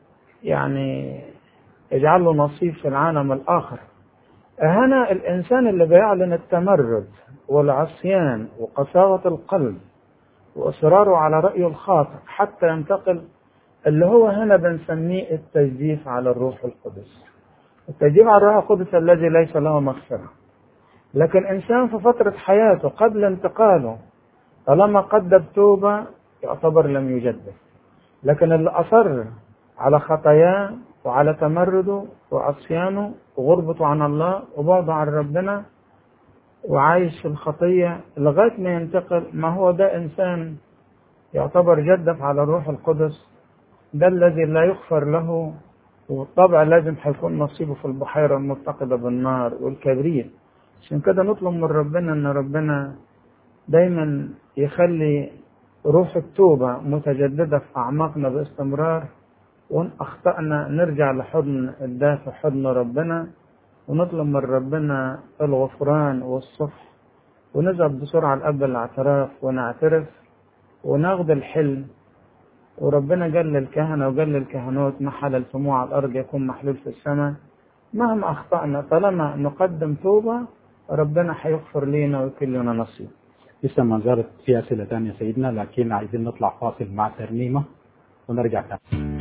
يعني يجعل له نصيب في العالم الآخر هنا الإنسان اللي بيعلن التمرد والعصيان وقساوة القلب وإصراره على رأيه الخاطئ حتى ينتقل اللي هو هنا بنسميه التجديف على الروح القدس التجديف على الروح القدس الذي ليس له مغفرة لكن إنسان في فترة حياته قبل انتقاله طالما قدم توبة يعتبر لم يجدد لكن اللي أصر على خطاياه وعلى تمرده وعصيانه وغربته عن الله وبعده عن ربنا وعايش في الخطية لغاية ما ينتقل ما هو ده إنسان يعتبر جدف على الروح القدس ده الذي لا يغفر له وطبعا لازم هيكون نصيبه في البحيرة المتقدة بالنار والكبريت عشان كده نطلب من ربنا ان ربنا دايما يخلي روح التوبة متجددة في أعماقنا باستمرار وإن أخطأنا نرجع لحضن الدافع حضن ربنا ونطلب من ربنا الغفران والصفح ونذهب بسرعة لقبل الاعتراف ونعترف وناخد الحلم وربنا قال للكهنة وقال للكهنوت محل الفموع على الأرض يكون محلول في السماء مهما أخطأنا طالما نقدم توبة ربنا هيغفر لنا ويكون لنا نصيب لسه ما زالت في أسئلة تانية سيدنا لكن عايزين نطلع فاصل مع ترنيمة ونرجع تاني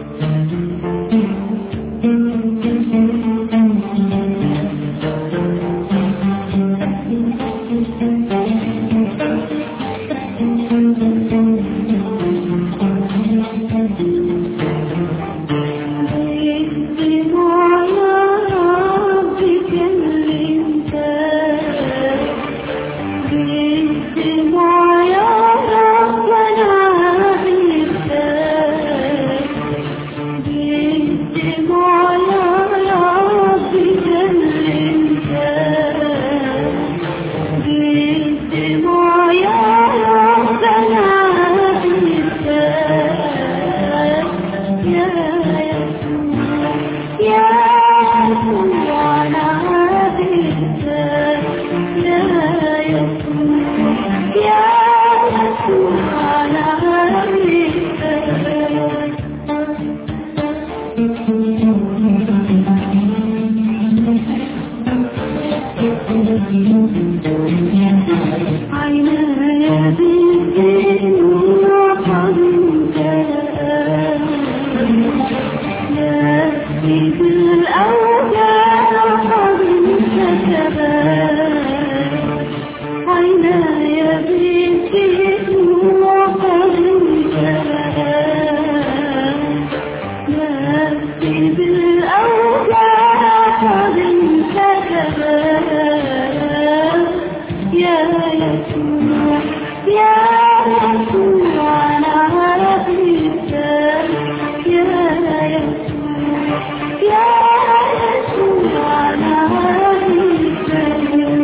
بالدموع يا رب كلمتك بالدموع يا رب انا عرفتك بالدموع يا رب كلمتك بالدموع يا رب انا عرفتك يا يسوع يا يسوع انا عرفتك يا يسوع يا يسوع انا عرفتك عيناي بالدين وحضنك نفسي بالأوجاع حضنك عيناي بالدين وحضنك نفسي بالأوجاع حضنك يا يسوع يا يسوع أنا عرفتك يا يسوع يا يسوع أنا عرفتك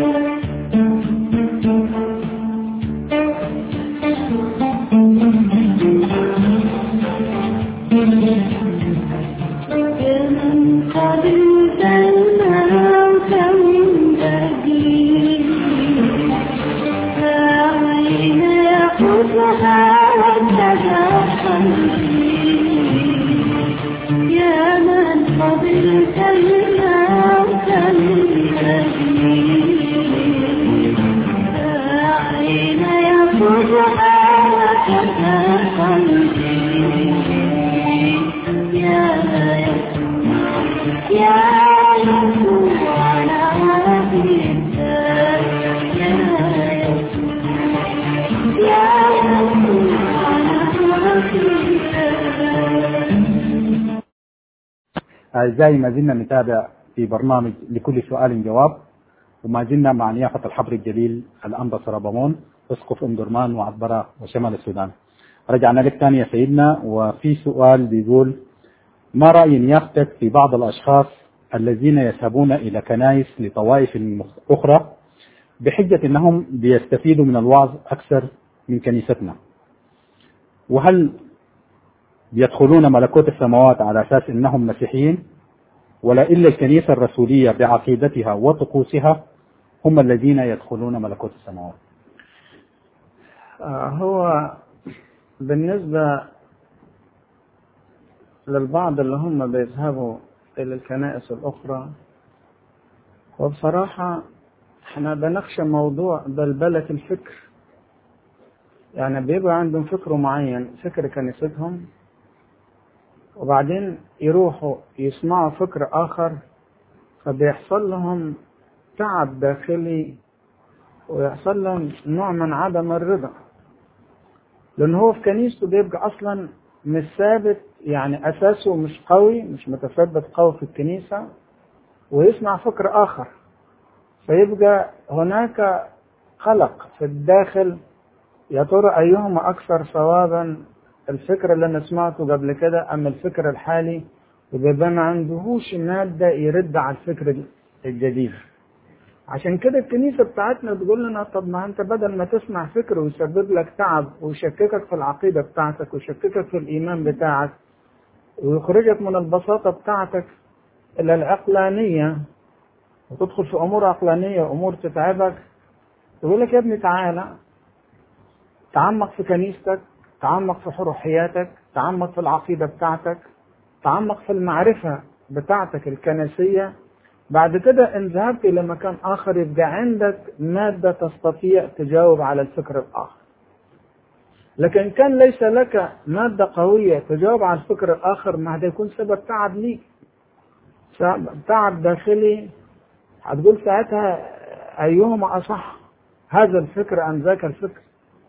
من قبلت الموت من أجلي فأين يأخذها قلبي يا من قبلت الموت من أجلي فأين يأخذها قلبي يا يسوع يا يسوع أنا عرفتك يا يسوع يا يسوع أنا عرفتك أعزائي ما زلنا نتابع في برنامج لكل سؤال جواب وما زلنا مع نيافة الحبر الجليل الأنبا سرابامون أسقف أم درمان وعبرة وشمال السودان رجعنا لك تاني يا سيدنا وفي سؤال بيقول ما رأي نيافتك في بعض الأشخاص الذين يذهبون إلى كنائس لطوائف أخرى بحجة أنهم بيستفيدوا من الوعظ أكثر من كنيستنا وهل يدخلون ملكوت السماوات على أساس أنهم مسيحيين ولا إلا الكنيسة الرسولية بعقيدتها وطقوسها هم الذين يدخلون ملكوت السماوات آه، هو بالنسبة للبعض اللي هم بيذهبوا إلى الكنائس الأخرى وبصراحة احنا بنخشى موضوع بلبلة الفكر يعني بيبقى عندهم فكر معين فكر كنيستهم وبعدين يروحوا يسمعوا فكر آخر فبيحصل لهم تعب داخلي ويحصل له نوع من عدم الرضا لأن هو في كنيسته بيبقى أصلا مش ثابت يعني أساسه مش قوي مش متثبت قوي في الكنيسة ويسمع فكر آخر فيبقى هناك قلق في الداخل يا ترى أيهما أكثر صوابا الفكر اللي أنا سمعته قبل كده أم الفكر الحالي وبيبقى ما عندهوش مادة يرد على الفكر الجديد عشان كده الكنيسة بتاعتنا بتقول لنا طب ما أنت بدل ما تسمع فكر ويسبب لك تعب ويشككك في العقيدة بتاعتك ويشككك في الإيمان بتاعك ويخرجك من البساطة بتاعتك إلى العقلانية وتدخل في أمور عقلانية وأمور تتعبك يقول لك يا ابني تعالى تعمق في كنيستك تعمق في حروحياتك تعمق في العقيدة بتاعتك تعمق في المعرفة بتاعتك الكنسية بعد كده إن ذهبت إلى مكان آخر يبقى عندك مادة تستطيع تجاوب على الفكر الآخر لكن كان ليس لك مادة قوية تجاوب على الفكر الآخر ما هذا يكون سبب تعب ليك تعب داخلي هتقول ساعتها أيهما أصح هذا الفكر أم ذاك الفكر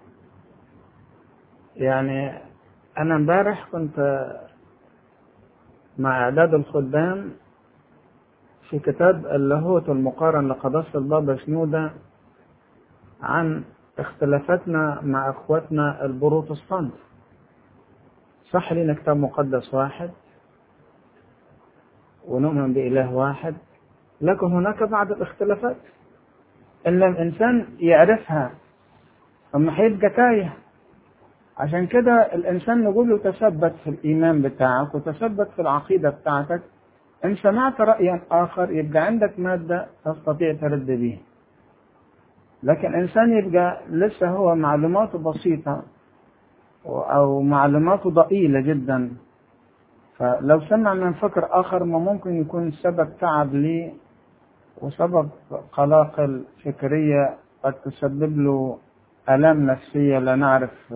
يعني أنا امبارح كنت مع إعداد الخدام في كتاب اللاهوت المقارن لقداسة البابا شنودة عن اختلافاتنا مع اخواتنا البروتستانت صح لنا كتاب مقدس واحد ونؤمن بإله واحد لكن هناك بعض الاختلافات إن لم الإنسان يعرفها أما هيبقى تايه عشان كده الإنسان نقول له تثبت في الإيمان بتاعك وتثبت في العقيدة بتاعتك إن سمعت رأيا آخر يبقى عندك مادة تستطيع ترد به لكن إنسان يبقى لسه هو معلوماته بسيطة أو معلوماته ضئيلة جدا فلو سمع من فكر آخر ما ممكن يكون سبب تعب ليه وسبب قلاقل فكرية قد تسبب له آلام نفسية لا نعرف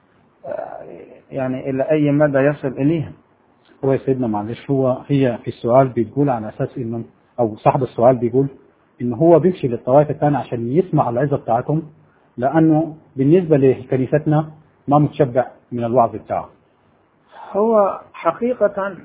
يعني إلى أي مدى يصل إليها هو يا سيدنا معلش هو هي في السؤال بتقول على اساس انه او صاحب السؤال بيقول ان هو بيمشي للطوائف الثانيه عشان يسمع العظه بتاعتهم لانه بالنسبه لكنيستنا ما متشبع من الوعظ بتاعه. هو حقيقة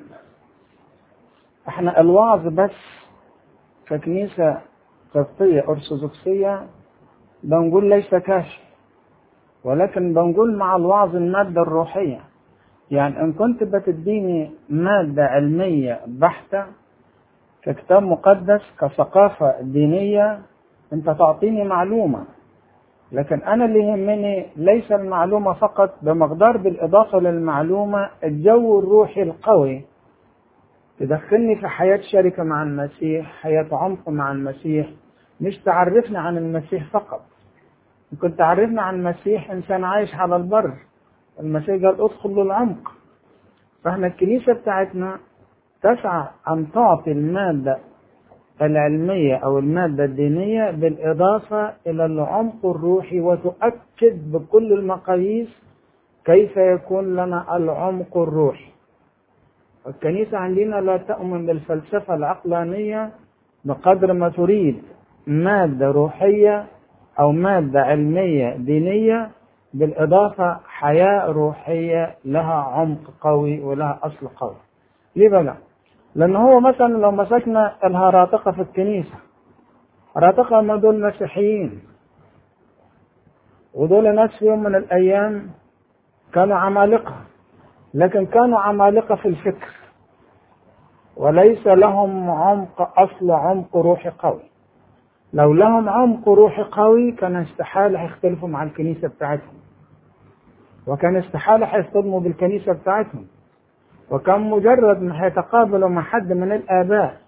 احنا الوعظ بس ككنيسة قبطية أرثوذكسية بنقول ليس كاشف ولكن بنقول مع الوعظ المادة الروحية يعني إن كنت بتديني مادة علمية بحتة ككتاب مقدس كثقافة دينية أنت تعطيني معلومة لكن أنا اللي يهمني ليس المعلومة فقط بمقدار بالإضافة للمعلومة الجو الروحي القوي تدخلني في حياة شركة مع المسيح حياة عمق مع المسيح مش تعرفني عن المسيح فقط ممكن تعرفنا عن المسيح إنسان عايش على البر المسيح قال ادخل للعمق فاحنا الكنيسة بتاعتنا تسعى أن تعطي المادة العلمية أو المادة الدينية بالإضافة إلى العمق الروحي وتؤكد بكل المقاييس كيف يكون لنا العمق الروحي الكنيسة عندنا لا تؤمن بالفلسفة العقلانية بقدر ما تريد مادة روحية أو مادة علمية دينية بالإضافة حياة روحية لها عمق قوي ولها أصل قوي ليه بقى؟ لأن هو مثلا لو مسكنا الهراطقة في الكنيسة هراطقة ما دول مسيحيين ودول ناس في يوم من الأيام كانوا عمالقة لكن كانوا عمالقة في الفكر وليس لهم عمق أصل عمق روحي قوي لو لهم عمق روحي قوي كان استحالة هيختلفوا مع الكنيسة بتاعتهم وكان استحالة هيصطدموا بالكنيسة بتاعتهم وكان مجرد ما هيتقابلوا مع حد من الآباء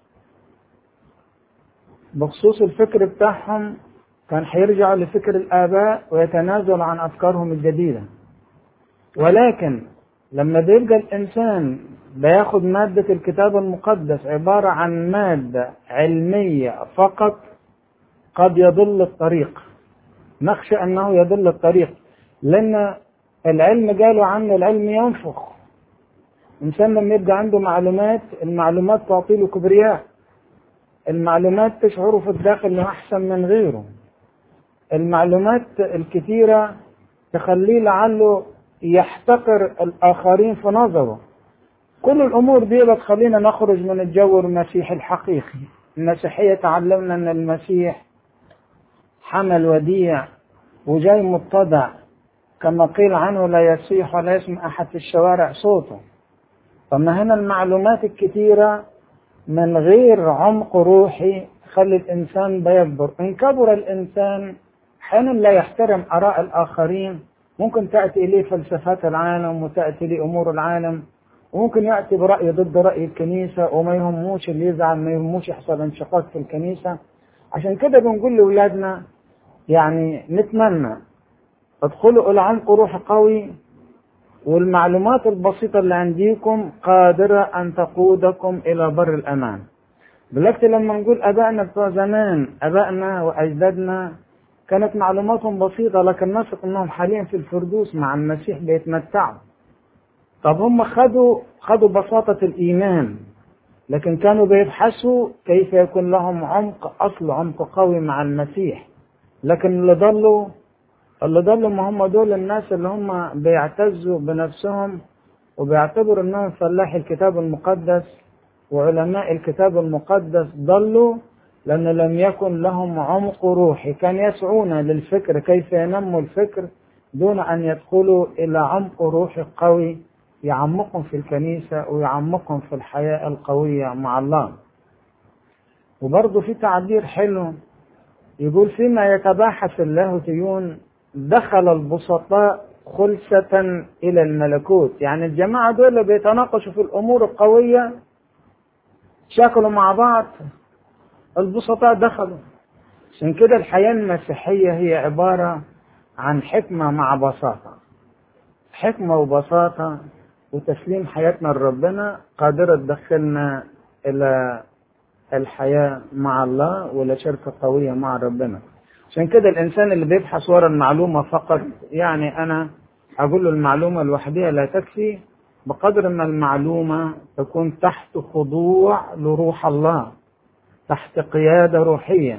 بخصوص الفكر بتاعهم كان هيرجعوا لفكر الآباء ويتنازلوا عن أفكارهم الجديدة ولكن لما بيبقى الإنسان بياخد مادة الكتاب المقدس عبارة عن مادة علمية فقط قد يضل الطريق نخشى أنه يضل الطريق لأن العلم قالوا عنه العلم ينفخ إنسان لما يبقى عنده معلومات المعلومات تعطي له كبرياء المعلومات تشعره في الداخل انه احسن من غيره المعلومات الكثيرة تخليه لعله يحتقر الآخرين في نظره كل الأمور دي بتخلينا نخرج من الجو المسيحي الحقيقي المسيحية تعلمنا أن المسيح حمل وديع وجاي متضع كما قيل عنه لا يصيح ولا يسمع أحد في الشوارع صوته فما هنا المعلومات الكثيرة من غير عمق روحي تخلي الإنسان بيكبر إن كبر الإنسان أحيانا لا يحترم آراء الآخرين ممكن تأتي إليه فلسفات العالم وتأتي إليه أمور العالم وممكن يأتي برأي ضد رأي الكنيسة وما يهموش اللي يزعل ما يهموش يحصل انشقاق في الكنيسة عشان كده بنقول لأولادنا يعني نتمنى ادخلوا إلى عمق روح قوي والمعلومات البسيطة اللي عنديكم قادرة أن تقودكم إلى بر الأمان بالوقت لما نقول أبائنا بتوع زمان أبائنا وأجدادنا كانت معلوماتهم بسيطة لكن نثق أنهم حاليا في الفردوس مع المسيح بيتمتعوا طب هم خدوا خدوا بساطة الإيمان لكن كانوا بيبحثوا كيف يكون لهم عمق أصل عمق قوي مع المسيح لكن اللي ضلوا اللي ضلوا ما هم دول الناس اللي هم بيعتزوا بنفسهم وبيعتبروا انهم فلاحي الكتاب المقدس وعلماء الكتاب المقدس ضلوا لأن لم يكن لهم عمق روحي كان يسعون للفكر كيف ينموا الفكر دون أن يدخلوا إلى عمق روحي قوي يعمقهم في الكنيسة ويعمقهم في الحياة القوية مع الله وبرضه في تعبير حلو يقول فيما يتباحث اللاهوتيون دخل البسطاء خلسة إلى الملكوت يعني الجماعة دول بيتناقشوا في الأمور القوية شاكلوا مع بعض البسطاء دخلوا عشان كده الحياة المسيحية هي عبارة عن حكمة مع بساطة حكمة وبساطة وتسليم حياتنا لربنا قادرة تدخلنا إلى الحياة مع الله وإلى شركة قوية مع ربنا عشان كده الإنسان اللي بيبحث ورا المعلومة فقط يعني أنا أقول له المعلومة الوحدية لا تكفي بقدر ما المعلومة تكون تحت خضوع لروح الله تحت قيادة روحية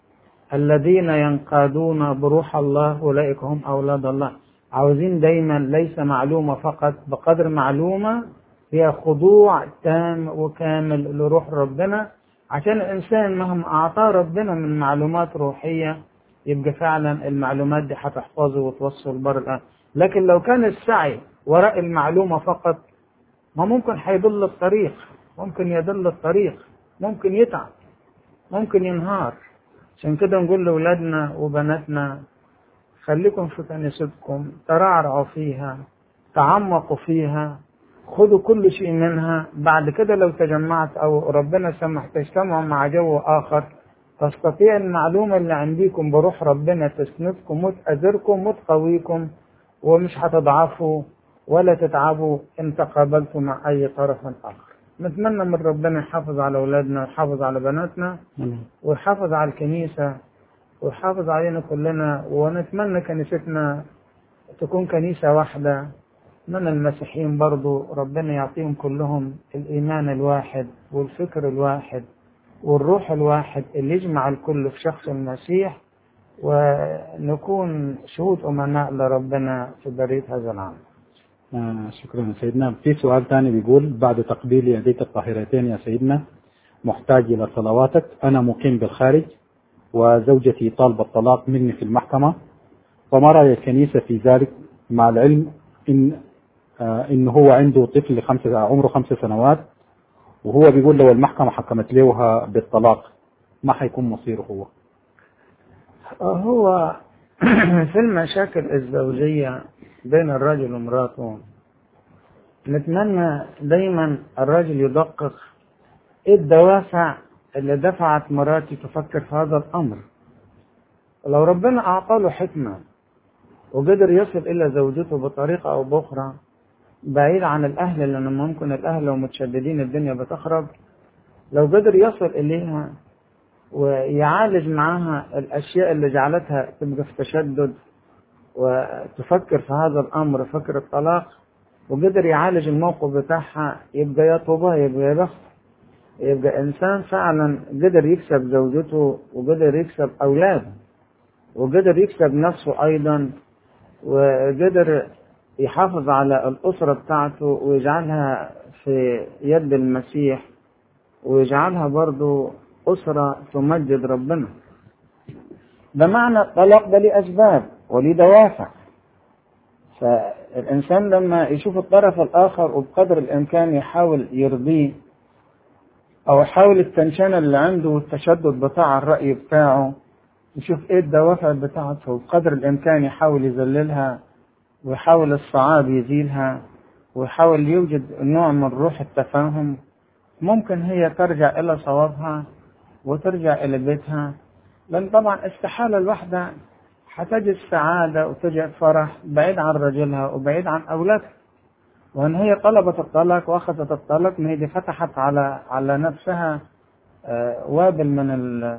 الذين ينقادون بروح الله أولئك هم أولاد الله عاوزين دايما ليس معلومة فقط بقدر معلومة هي خضوع تام وكامل لروح ربنا عشان الإنسان مهما أعطاه ربنا من معلومات روحية يبقى فعلا المعلومات دي هتحفظه وتوصل بر الآن لكن لو كان السعي وراء المعلومة فقط ما ممكن هيضل الطريق ممكن يضل الطريق ممكن يتعب ممكن ينهار عشان كده نقول لأولادنا وبناتنا خليكم في كنيستكم ترعرعوا فيها تعمقوا فيها خذوا كل شيء منها بعد كده لو تجمعت أو ربنا سمح تجتمعوا مع جو آخر تستطيع المعلومة اللي عندكم بروح ربنا تسندكم وتأذركم وتقويكم ومش هتضعفوا ولا تتعبوا ان تقابلتوا مع أي طرف آخر نتمنى من ربنا يحافظ على أولادنا ويحافظ على بناتنا ويحافظ على الكنيسة ويحافظ علينا كلنا ونتمنى كنيستنا تكون كنيسة واحدة من المسيحيين برضو ربنا يعطيهم كلهم الإيمان الواحد والفكر الواحد والروح الواحد اللي يجمع الكل في شخص المسيح ونكون شهود أمناء لربنا في برية هذا العام آه شكرا سيدنا في سؤال ثاني بيقول بعد تقبيل يديك الطاهرتين يا سيدنا محتاج إلى صلواتك أنا مقيم بالخارج وزوجتي طالبة الطلاق مني في المحكمة وما رأي الكنيسة في ذلك مع العلم إن آه إن هو عنده طفل خمسة عمره خمس سنوات وهو بيقول لو المحكمة حكمت له بالطلاق ما حيكون مصيره هو هو في المشاكل الزوجية بين الرجل ومراته نتمنى دايما الرجل يدقق ايه الدوافع اللي دفعت مراتي تفكر في هذا الامر لو ربنا اعطى له حكمه وقدر يصل الى زوجته بطريقه او باخرى بعيد عن الاهل لان ممكن الاهل لو متشددين الدنيا بتخرب لو قدر يصل اليها ويعالج معاها الاشياء اللي جعلتها تبقى في تشدد وتفكر في هذا الامر فكر الطلاق وقدر يعالج الموقف بتاعها يبقى يا طوبى يبقى يا بخت يبقى إنسان فعلا قدر يكسب زوجته وقدر يكسب أولاده وقدر يكسب نفسه أيضا وقدر يحافظ على الأسرة بتاعته ويجعلها في يد المسيح ويجعلها برضو أسرة تمجد ربنا ده معنى الطلاق ده ليه أسباب وليه دوافع فالإنسان لما يشوف الطرف الآخر وبقدر الإمكان يحاول يرضيه أو يحاول التنشنة اللي عنده والتشدد بتاع الرأي بتاعه يشوف إيه الدوافع بتاعته وبقدر الإمكان يحاول يذللها ويحاول الصعاب يزيلها ويحاول يوجد نوع من روح التفاهم ممكن هي ترجع إلى صوابها وترجع إلى بيتها لأن طبعا استحالة الواحدة هتجد سعادة وتجد فرح بعيد عن رجلها وبعيد عن أولادها وإن هي طلبت الطلاق وأخذت الطلاق ما هي دي فتحت على على نفسها آه، وابل من ال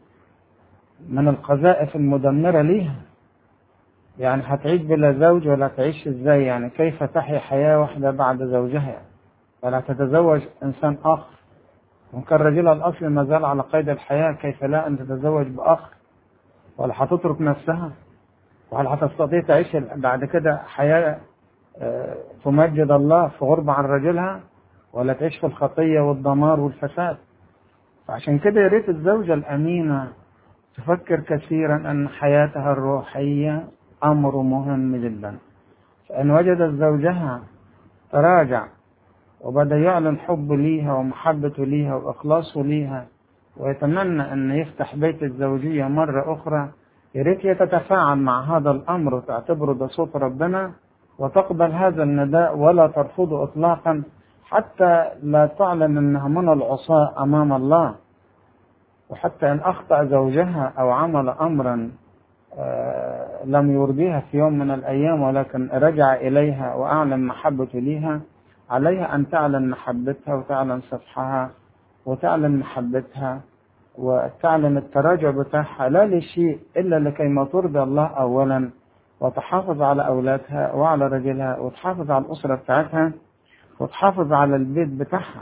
من القذائف المدمرة ليها يعني هتعيش بلا زوج ولا تعيش ازاي يعني كيف تحيا حياة واحدة بعد زوجها يعني ولا تتزوج إنسان آخر وإن كان رجلها الأصلي ما زال على قيد الحياة كيف لا أن تتزوج بآخر ولا هتترك نفسها وهل هتستطيع تعيش بعد كده حياة آه، تمجد الله في غربة عن رجلها ولا تعيش في الخطية والدمار والفساد فعشان كده يا ريت الزوجة الأمينة تفكر كثيرا أن حياتها الروحية أمر مهم جدا فإن وجدت زوجها تراجع وبدأ يعلن حبه ليها ومحبته ليها وإخلاصه ليها ويتمنى أن يفتح بيت الزوجية مرة أخرى يا ريت هي تتفاعل مع هذا الأمر وتعتبره ده صوت ربنا وتقبل هذا النداء ولا ترفضه إطلاقا حتى لا تعلن أنها من العصاة أمام الله وحتى إن أخطأ زوجها أو عمل أمرا آه، لم يرضيها في يوم من الأيام ولكن رجع إليها وأعلن محبته ليها عليها أن تعلن محبتها وتعلن صفحها وتعلن محبتها وتعلن التراجع بتاعها لا لشيء إلا لكي ما ترضي الله أولا وتحافظ على أولادها وعلى رجلها وتحافظ على الأسرة بتاعتها وتحافظ على البيت بتاعها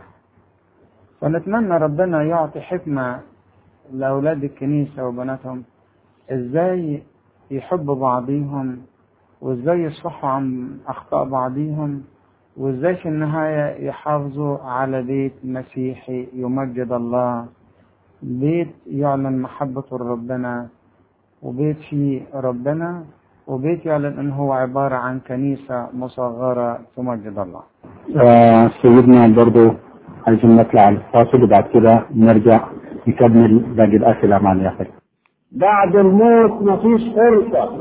فنتمنى ربنا يعطي حكمة لأولاد الكنيسة وبناتهم إزاي يحبوا بعضيهم وإزاي يصفحوا عن أخطاء بعضيهم وإزاي في النهاية يحافظوا على بيت مسيحي يمجد الله بيت يعلن محبته لربنا وبيت فيه ربنا وبيت يعلن أنه هو عبارة عن كنيسة مصغرة تمجد الله آه، سيدنا برضو عايزين نطلع الفاصل وبعد كده نرجع نكمل باقي الأسئلة مع الأخر بعد الموت مفيش فرصة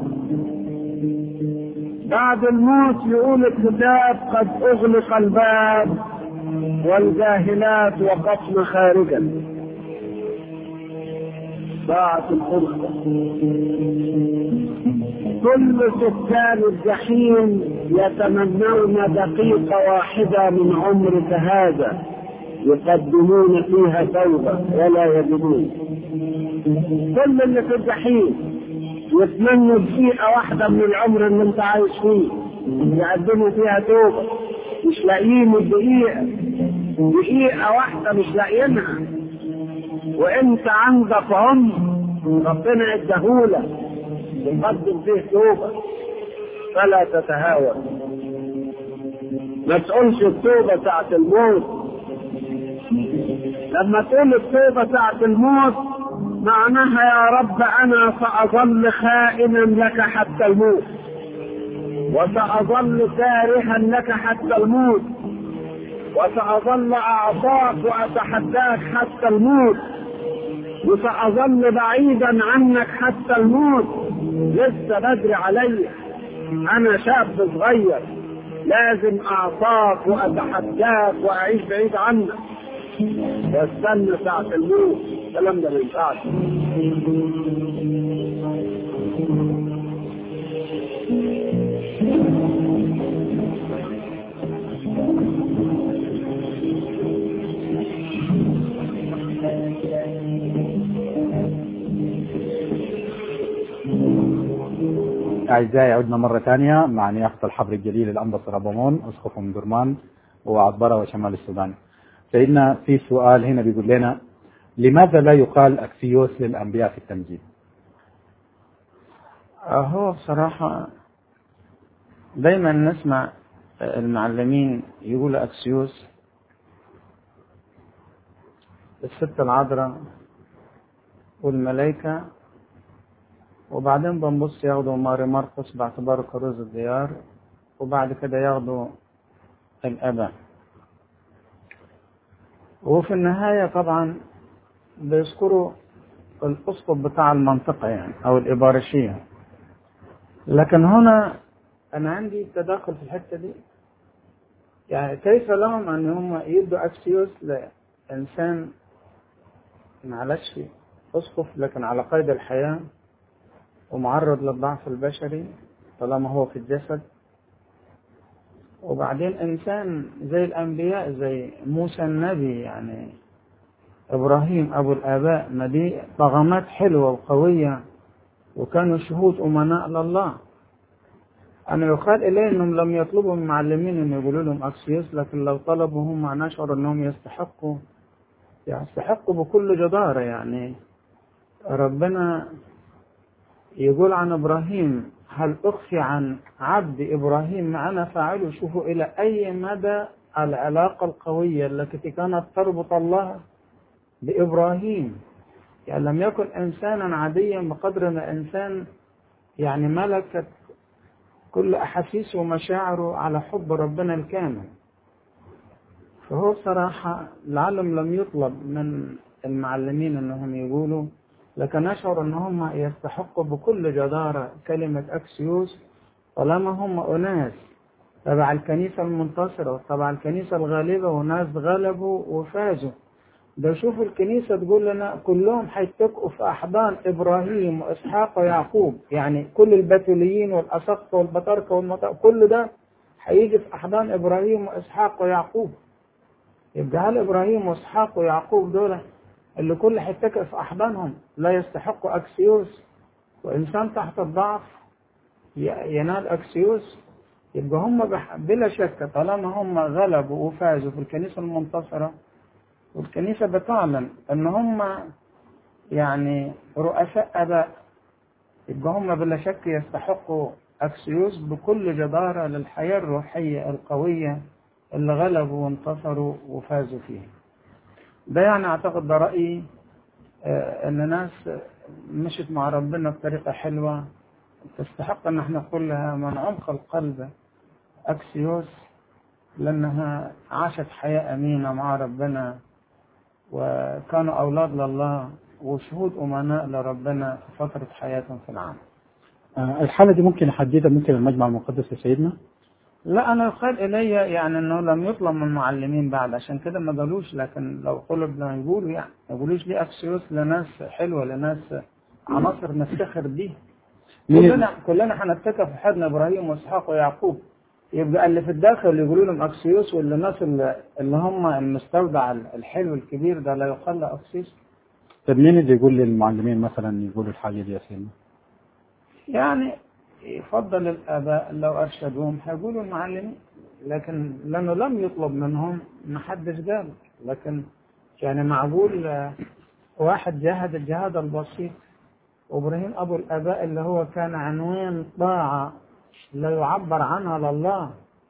بعد الموت يقول الكتاب قد أغلق الباب والجاهلات وقفن خارجا ضاعت الفرصة كل سكان الجحيم يتمنون دقيقة واحدة من عمرك هذا يقدمون فيها توبة ولا يجدون كل اللي في الجحيم يتمنوا دقيقة واحدة من العمر اللي انت عايش فيه يقدموا فيها توبة مش لاقيين الدقيقة دقيقة واحدة مش لاقيينها وانت عندك عمر ربنا اداهولك تقدم فيه توبة فلا تتهاون ما تقولش التوبة ساعة الموت لما تقول التوبة ساعة الموت معناها يا رب أنا سأظل خائنا لك حتى الموت وسأظل كارها لك حتى الموت وسأظل أعصاك وأتحداك حتى الموت وسأظل بعيدا عنك حتى الموت لسه بدري علي أنا شاب صغير لازم أعصاك وأتحداك وأعيش بعيد عنك واستنى ساعة الموت الكلام ده ما ينفعش أعزائي عدنا مرة ثانية مع نيافة الحبر الجليل الأنبا رابامون أسقف من درمان وعطبرة وشمال السودان سيدنا في سؤال هنا بيقول لنا لماذا لا يقال أكسيوس للأنبياء في التمجيد آه، هو بصراحة دايما نسمع المعلمين يقولوا أكسيوس الست العذراء والملائكة وبعدين بنبص ياخدوا ماري مرقس باعتباره كروز الديار وبعد كده ياخدوا الأباء وفي النهاية طبعا بيذكروا الأسقف بتاع المنطقة يعني أو الإبارشية لكن هنا أنا عندي تداخل في الحتة دي يعني كيف لهم أن هم يدوا أكسيوس لإنسان معلش أسقف لكن على قيد الحياة ومعرض للضعف البشري طالما هو في الجسد وبعدين إنسان زي الأنبياء زي موسى النبي يعني إبراهيم أبو الآباء ما دي طغمات حلوة وقوية وكانوا شهود أمناء لله أنا يقال إلي أنهم لم يطلبوا من المعلمين أن يقولوا لهم أكسيوس لكن لو طلبوا هم نشعر أنهم يستحقوا يستحقوا بكل جدارة يعني ربنا يقول عن إبراهيم هل أخفي عن عبد إبراهيم ما أنا فاعله شوفوا إلى أي مدى العلاقة القوية التي كانت تربط الله بإبراهيم يعني لم يكن إنسانا عاديا بقدر ما إنسان يعني ملكت كل أحاسيسه ومشاعره على حب ربنا الكامل فهو صراحة العالم لم يطلب من المعلمين أنهم يقولوا لكن نشعر أن هم يستحقوا بكل جدارة كلمة أكسيوس طالما هم أناس تبع الكنيسة المنتصرة تبع الكنيسة الغالبة وناس غلبوا وفازوا ده شوفوا الكنيسة تقول لنا كلهم هيتكئوا في أحضان إبراهيم وإسحاق ويعقوب يعني كل البتوليين والأسقف والبطاركة والمطار كل ده هيجي في أحضان إبراهيم وإسحاق ويعقوب يبقى هل إبراهيم وإسحاق ويعقوب دول اللي كل هيتكئ في أحضانهم لا يستحقوا أكسيوس وإنسان تحت الضعف ينال أكسيوس يبقى هم بح- بلا شك طالما هم غلبوا وفازوا في الكنيسة المنتصرة والكنيسة بتعلن ان هم يعني رؤساء اباء يبقى هم بلا شك يستحقوا اكسيوس بكل جدارة للحياة الروحية القوية اللي غلبوا وانتصروا وفازوا فيها ده يعني اعتقد ده رأيي آه، ان ناس مشت مع ربنا بطريقة حلوة تستحق ان احنا نقول لها من عمق القلب اكسيوس لانها عاشت حياة امينة مع ربنا وكانوا أولاد لله وشهود أمناء لربنا في فترة حياتهم في العالم آه، الحالة دي ممكن يحددها ممكن المجمع المقدس يا سيدنا لا أنا يقال إلي يعني أنه لم يطلب من المعلمين بعد عشان كده ما قالوش لكن لو طلب لما يقولوا يعني ما يقولوش ليه أكسيوس لناس حلوة لناس عناصر نفتخر بيها مين- كلنا كلنا هنتكى في حضن إبراهيم وإسحاق ويعقوب يبقى اللي في الداخل يقولوا لهم أكسيوس واللي الناس اللي, اللي هم المستودع الحلو الكبير ده لا يقال له أكسيوس طب مين اللي يقول للمعلمين مثلا يقولوا الحاجة دي يا سيدنا يعني يفضل الآباء لو أرشدوهم هيقولوا المعلمين لكن لأنه لم يطلب منهم ما حدش قال لكن يعني معقول آه، واحد جاهد الجهاد البسيط وإبراهيم أبو الآباء اللي هو كان عنوان طاعة لا يعبر عنها لله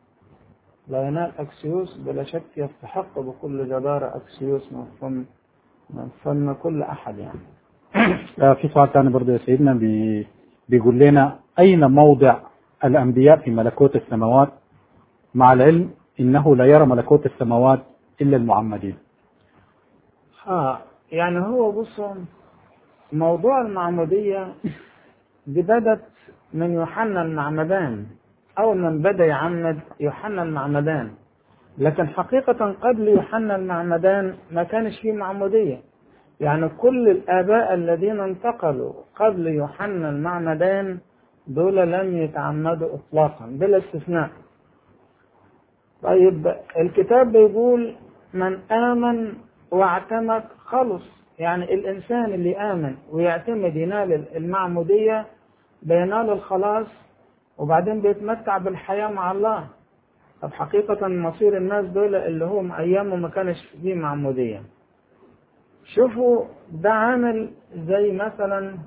لا ينال أكسيوس بلا شك يستحق بكل جدارة أكسيوس من فم من فم كل أحد يعني آه، في سؤال ثاني برضه يا سيدنا بي بيقول لنا أين موضع الأنبياء في ملكوت السماوات مع العلم إنه لا يرى ملكوت السماوات إلا المعمدين اه يعني هو بصوا موضوع المعمودية دي بدت من يوحنا المعمدان أول من بدأ يعمد يوحنا المعمدان لكن حقيقة قبل يوحنا المعمدان ما كانش فيه معمودية يعني كل الآباء الذين انتقلوا قبل يوحنا المعمدان دول لم يتعمدوا إطلاقا بلا استثناء طيب الكتاب بيقول من آمن واعتمد خلص يعني الإنسان اللي آمن ويعتمد ينال المعمودية بينال الخلاص وبعدين بيتمتع بالحياة مع الله طب حقيقة مصير الناس دول اللي هم أيامه ما كانش فيه معمودية شوفوا ده عامل زي مثلا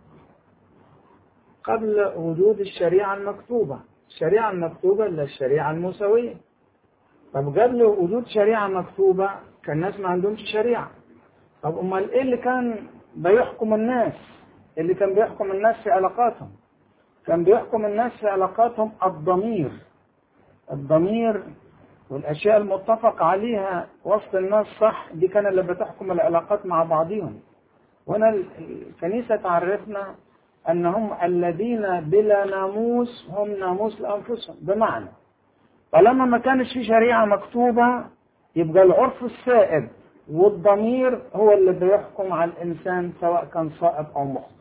قبل وجود الشريعة المكتوبة الشريعة المكتوبة اللي الشريعة الموسوية طب قبل وجود شريعة مكتوبة كان الناس ما عندهمش شريعة طب امال ايه اللي كان بيحكم الناس اللي كان بيحكم الناس في علاقاتهم كان بيحكم الناس في علاقاتهم الضمير الضمير والاشياء المتفق عليها وسط الناس صح دي كان اللي بتحكم العلاقات مع بعضهم وهنا ال- الكنيسة تعرفنا أنهم الذين بلا ناموس هم ناموس لأنفسهم بمعنى طالما ما كانش في شريعة مكتوبة يبقى العرف السائد والضمير هو اللي بيحكم على الإنسان سواء كان صائب أو مخطئ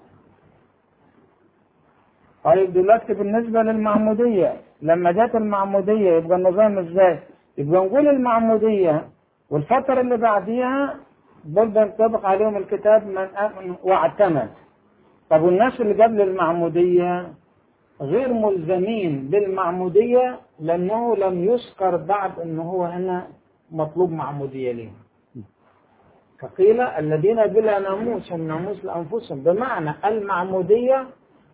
طيب دلوقتي بالنسبة للمعمودية لما جت المعمودية يبقى النظام ازاي؟ يبقى نقول المعمودية والفترة اللي بعديها دول بينطبق عليهم الكتاب من آمن واعتمد طب والناس اللي قبل المعمودية غير ملزمين بالمعمودية لأنه لم يذكر بعد أنه هو هنا مطلوب معمودية لهم فقيل الذين بلا ناموس هم ناموس لأنفسهم بمعنى المعمودية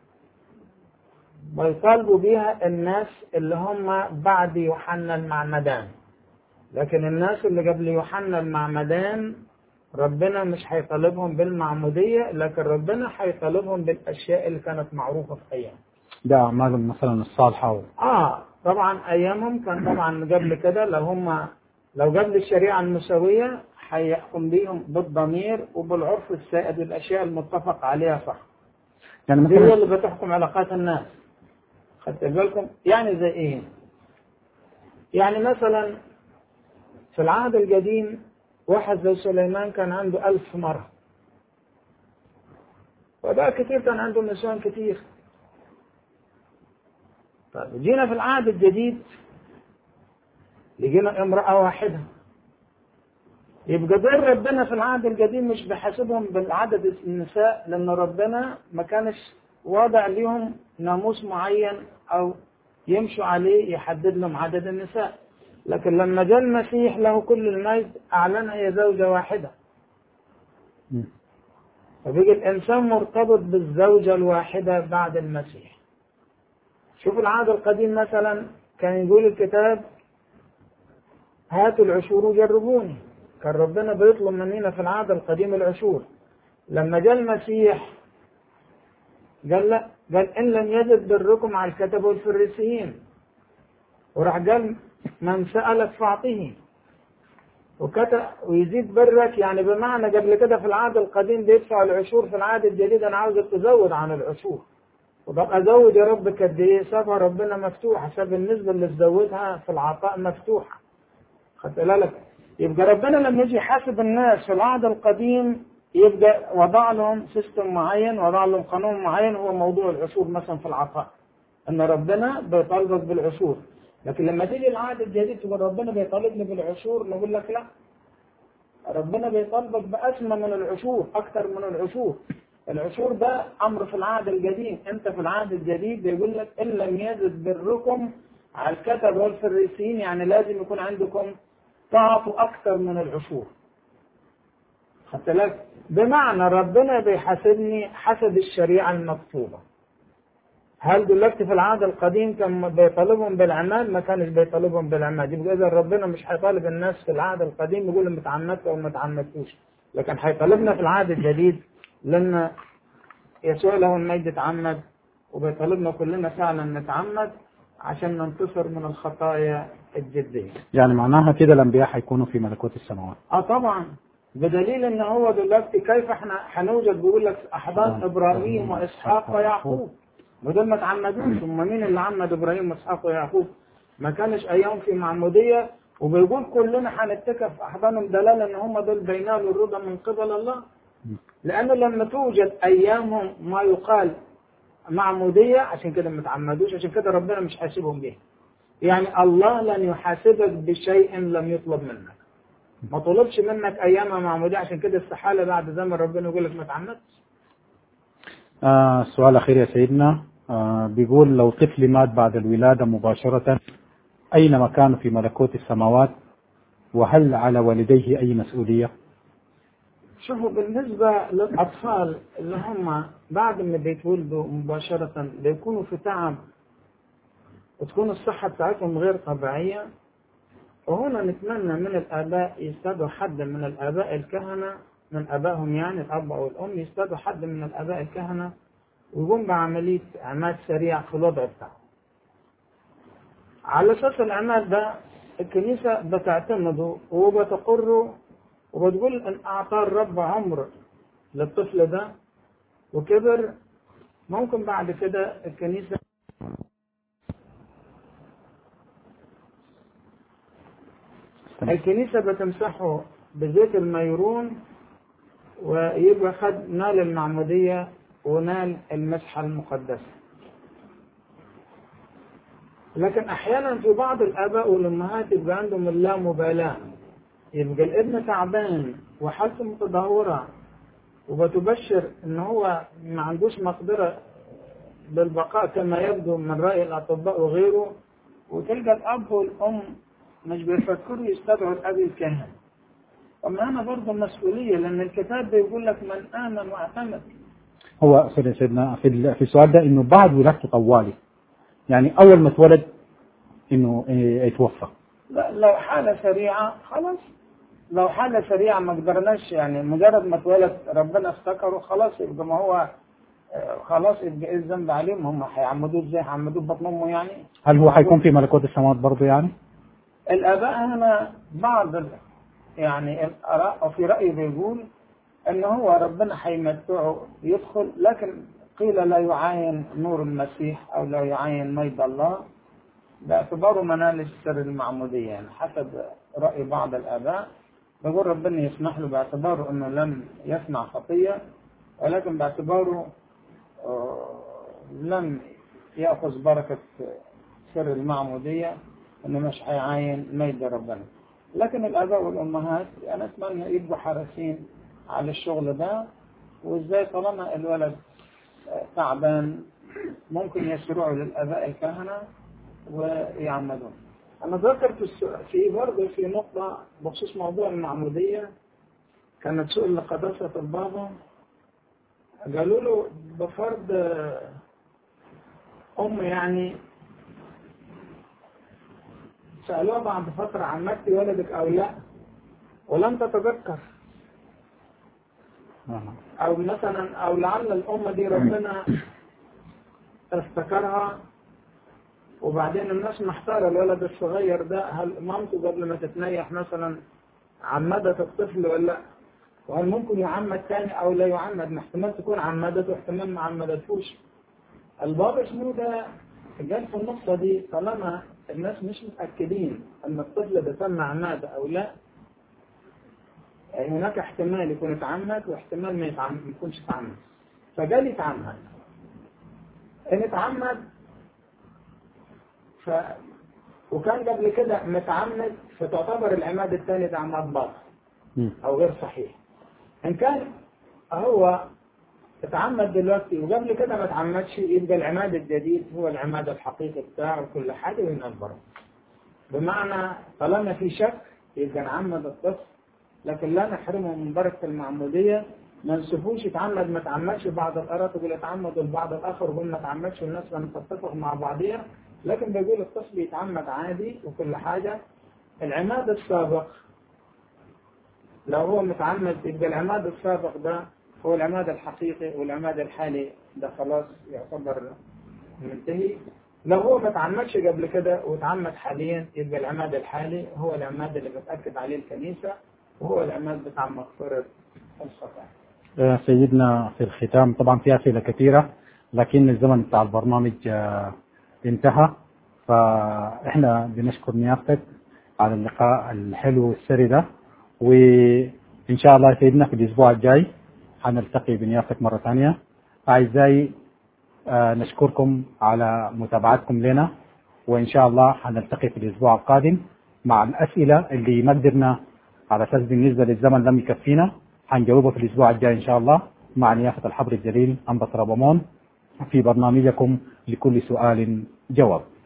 ويطالبوا بها الناس اللي هم بعد يوحنا المعمدان لكن الناس اللي قبل يوحنا المعمدان ربنا مش هيطالبهم بالمعمودية لكن ربنا هيطالبهم بالأشياء اللي كانت معروفة في أيام ده أعمالهم مثلا الصالحة و... آه طبعا أيامهم كان طبعا قبل كده لو هم لو قبل الشريعة المسوية هيحكم بيهم بالضمير وبالعرف السائد والأشياء المتفق عليها صح يعني دي هي مثلا اللي بتحكم علاقات الناس خدت بالكم يعني زي ايه يعني مثلا في العهد القديم واحد زي سليمان كان عنده ألف مرة وبقى كتير كان عنده نسوان كتير طيب جينا في العهد الجديد لقينا امرأة واحدة يبقى دول ربنا في العهد القديم مش بحاسبهم بالعدد النساء لأن ربنا ما كانش واضع ليهم ناموس معين أو يمشوا عليه يحدد لهم عدد النساء لكن لما جاء المسيح له كل المجد أعلنها هي زوجة واحدة مم. فبيجي الإنسان مرتبط بالزوجة الواحدة بعد المسيح شوف العهد القديم مثلا كان يقول الكتاب هاتوا العشور وجربوني كان ربنا بيطلب مننا في العهد القديم العشور لما جاء المسيح قال لا قال إن لم يزد بركم على الكتب والفريسيين وراح قال من سألك فأعطيه وكتب ويزيد برك يعني بمعنى قبل كده في العهد القديم بيدفع العشور في العهد الجديد أنا عاوزك تزود عن العشور وطب أزود يا رب قد إيه سابها ربنا مفتوحة ساب النسبة اللي تزودها في العطاء مفتوحة خدت بالك يبقى ربنا لما يجي يحاسب الناس في العهد القديم يبقى وضع لهم سيستم معين وضع لهم قانون معين هو موضوع العشور مثلا في العطاء ان ربنا بيطالبك بالعشور لكن لما تيجي العهد الجديد تقول ربنا بيطالبني بالعشور نقول لك لا ربنا بيطالبك بأسمى من العشور أكثر من العشور العشور ده أمر في العهد القديم أنت في العهد الجديد بيقول لك إن لم يزد بركم على الكتب والفريسيين يعني لازم يكون عندكم تعطوا أكثر من العشور خدت بالك بمعنى ربنا بيحاسبني حسب الشريعة المكتوبة هل دلوقتي في العهد القديم كان بيطالبهم بالعماد ما كانش بيطالبهم بالعماد يبقى اذا ربنا مش هيطالب الناس في العهد القديم يقول لهم اتعمدت او ما اتعمدتوش لكن هيطالبنا في العهد الجديد لان يسوع له المجد اتعمد وبيطالبنا كلنا فعلا نتعمد عشان ننتصر من الخطايا الجديه يعني معناها كده الأنبياء حيكونوا في ملكوت السماوات اه طبعا بدليل ان هو دلوقتي كيف احنا هنوجد بيقول لك احضان ابراهيم واسحاق ويعقوب ودول ما تعمدوش هم مين اللي عمد ابراهيم واسحاق ويعقوب ما كانش ايام في معموديه وبيقول كلنا هنتكف في احضانهم دلاله ان هم دول بينالوا الرضا من قبل الله لانه لما توجد ايامهم ما يقال معموديه عشان كده ما تعمدوش عشان كده ربنا مش حاسبهم بيها يعني الله لن يحاسبك بشيء لم يطلب منك ما طلبش منك ايام معموديه عشان كده استحاله بعد زمن ربنا يقول لك ما تعمدتش آه سؤال أخير يا سيدنا آه بيقول لو طفل مات بعد الولادة مباشرة أين مكانه في ملكوت السماوات وهل على والديه أي مسؤولية شوفوا بالنسبة للأطفال اللي هم بعد ما بيتولدوا مباشرة بيكونوا في تعب وتكون الصحة بتاعتهم غير طبيعية وهنا نتمنى من الآباء يستدعوا حد من الآباء الكهنة من آبائهم يعني الأب أو الأم يستدعوا حد من الآباء الكهنة ويقوم بعملية عماد سريع في الوضع بتاعه على أساس العماد ده الكنيسة بتعتمده وبتقره وبتقول إن أعطى الرب عمر للطفل ده وكبر ممكن بعد كده الكنيسة الكنيسة بتمسحه بزيت الميرون ويبقى خد نال المعمودية ونال المسحة المقدسة لكن أحيانا في بعض الآباء والأمهات يبقى عندهم اللامبالاة يبقى الابن تعبان وحالته متدهورة وبتبشر إن هو ما عندوش مقدرة بالبقاء كما يبدو من رأي الأطباء وغيره وتلقى الأب والأم مش بيفكروا يستدعوا الأب الكاهن أما هنا برضه مسؤولية لأن الكتاب بيقول لك من آمن واعتمد هو سيدنا سيدنا في ال- في السؤال ده انه بعد ولادته طوالي يعني اول ما اتولد انه إيه، يتوفى لا لو حالة سريعة خلاص لو حالة سريعة ما قدرناش يعني مجرد ما اتولد ربنا افتكره خلاص يبقى ما هو آه، خلاص يبقى ايه الذنب عليهم هم هيعمدوه ازاي هيعمدوه ببطن امه يعني هل هو حيكون في ملكوت السماوات برضه يعني؟ الآباء هنا بعض ال- يعني الآراء أو في رأي بيقول إن هو ربنا هيمتعه يدخل لكن قيل لا يعاين نور المسيح أو لا يعاين ميد الله باعتباره منال السر المعمودية يعني حسب رأي بعض الآباء بيقول ربنا يسمح له باعتباره إنه لم يصنع خطية ولكن باعتباره آه، لم يأخذ بركة سر المعمودية انه مش هيعاين ميد ربنا لكن الاباء والامهات انا اتمنى يبقوا حريصين على الشغل ده وازاي طالما الولد آه، تعبان ممكن يسرعوا للاباء الكهنه ويعمدون. انا ذكر في السؤال في برضه في نقطه بخصوص موضوع المعموديه كانت سؤال لقداسه البابا قالوا له بفرض آه، ام يعني سألوها بعد فترة عمتي ولدك أو لا ولم تتذكر آه. أو مثلا أو لعل الأم دي ربنا افتكرها وبعدين الناس محتارة الولد الصغير ده هل مامته قبل ما تتنيح مثلا عمدت الطفل ولا لا وهل ممكن يعمد تاني أو لا يعمد ما احتمال تكون عمدت واحتمال ما عمدتهوش البابا شنودة قال في النقطة دي طالما الناس مش متأكدين أن الطفل ده تم عمادة أو لا هناك احتمال يكون اتعمد واحتمال ما يتعمد ما يكونش اتعمد فقال يتعمد إن اتعمد ف وكان قبل كده متعمد فتعتبر العماد الثاني ده عماد باطل مم. أو غير صحيح إن كان هو اتعمد دلوقتي وقبل كده ما اتعمدش يبقى العماد الجديد هو العماد الحقيقي بتاعه وكل حاجة وينبره بمعنى طالما في شك يبقى نعمد الطفل لكن لا نحرمه من بركة المعمودية ما نسيبوش يتعمد ما اتعمدش بعض الآراء تقول اتعمد والبعض الآخر يقول ما اتعمدش والناس لم تتفق مع بعضها لكن بيقول الطفل يتعمد عادي وكل حاجة العماد السابق لو هو متعمد يبقى العماد السابق ده هو العماد الحقيقي والعماد الحالي ده خلاص يعتبر منتهي لو هو ما تعمدش قبل كده وتعمد حاليا يبقى العماد الحالي هو العماد اللي بتأكد عليه الكنيسة وهو العماد بتاع مغفرة الخطايا. آه، سيدنا في الختام طبعا في اسئله كثيره لكن الزمن بتاع البرنامج آه، انتهى فاحنا بنشكر نيافتك على اللقاء الحلو والسري ده وان شاء الله يا سيدنا في الاسبوع الجاي حنلتقي بنيافتك مره ثانيه اعزائي آه، نشكركم على متابعتكم لنا وان شاء الله حنلتقي في الاسبوع القادم مع الاسئله اللي ما قدرنا على اساس بالنسبه للزمن لم يكفينا حنجاوبها في الاسبوع الجاي ان شاء الله مع نيافه الحبر الجليل انبت ربمون في برنامجكم لكل سؤال جواب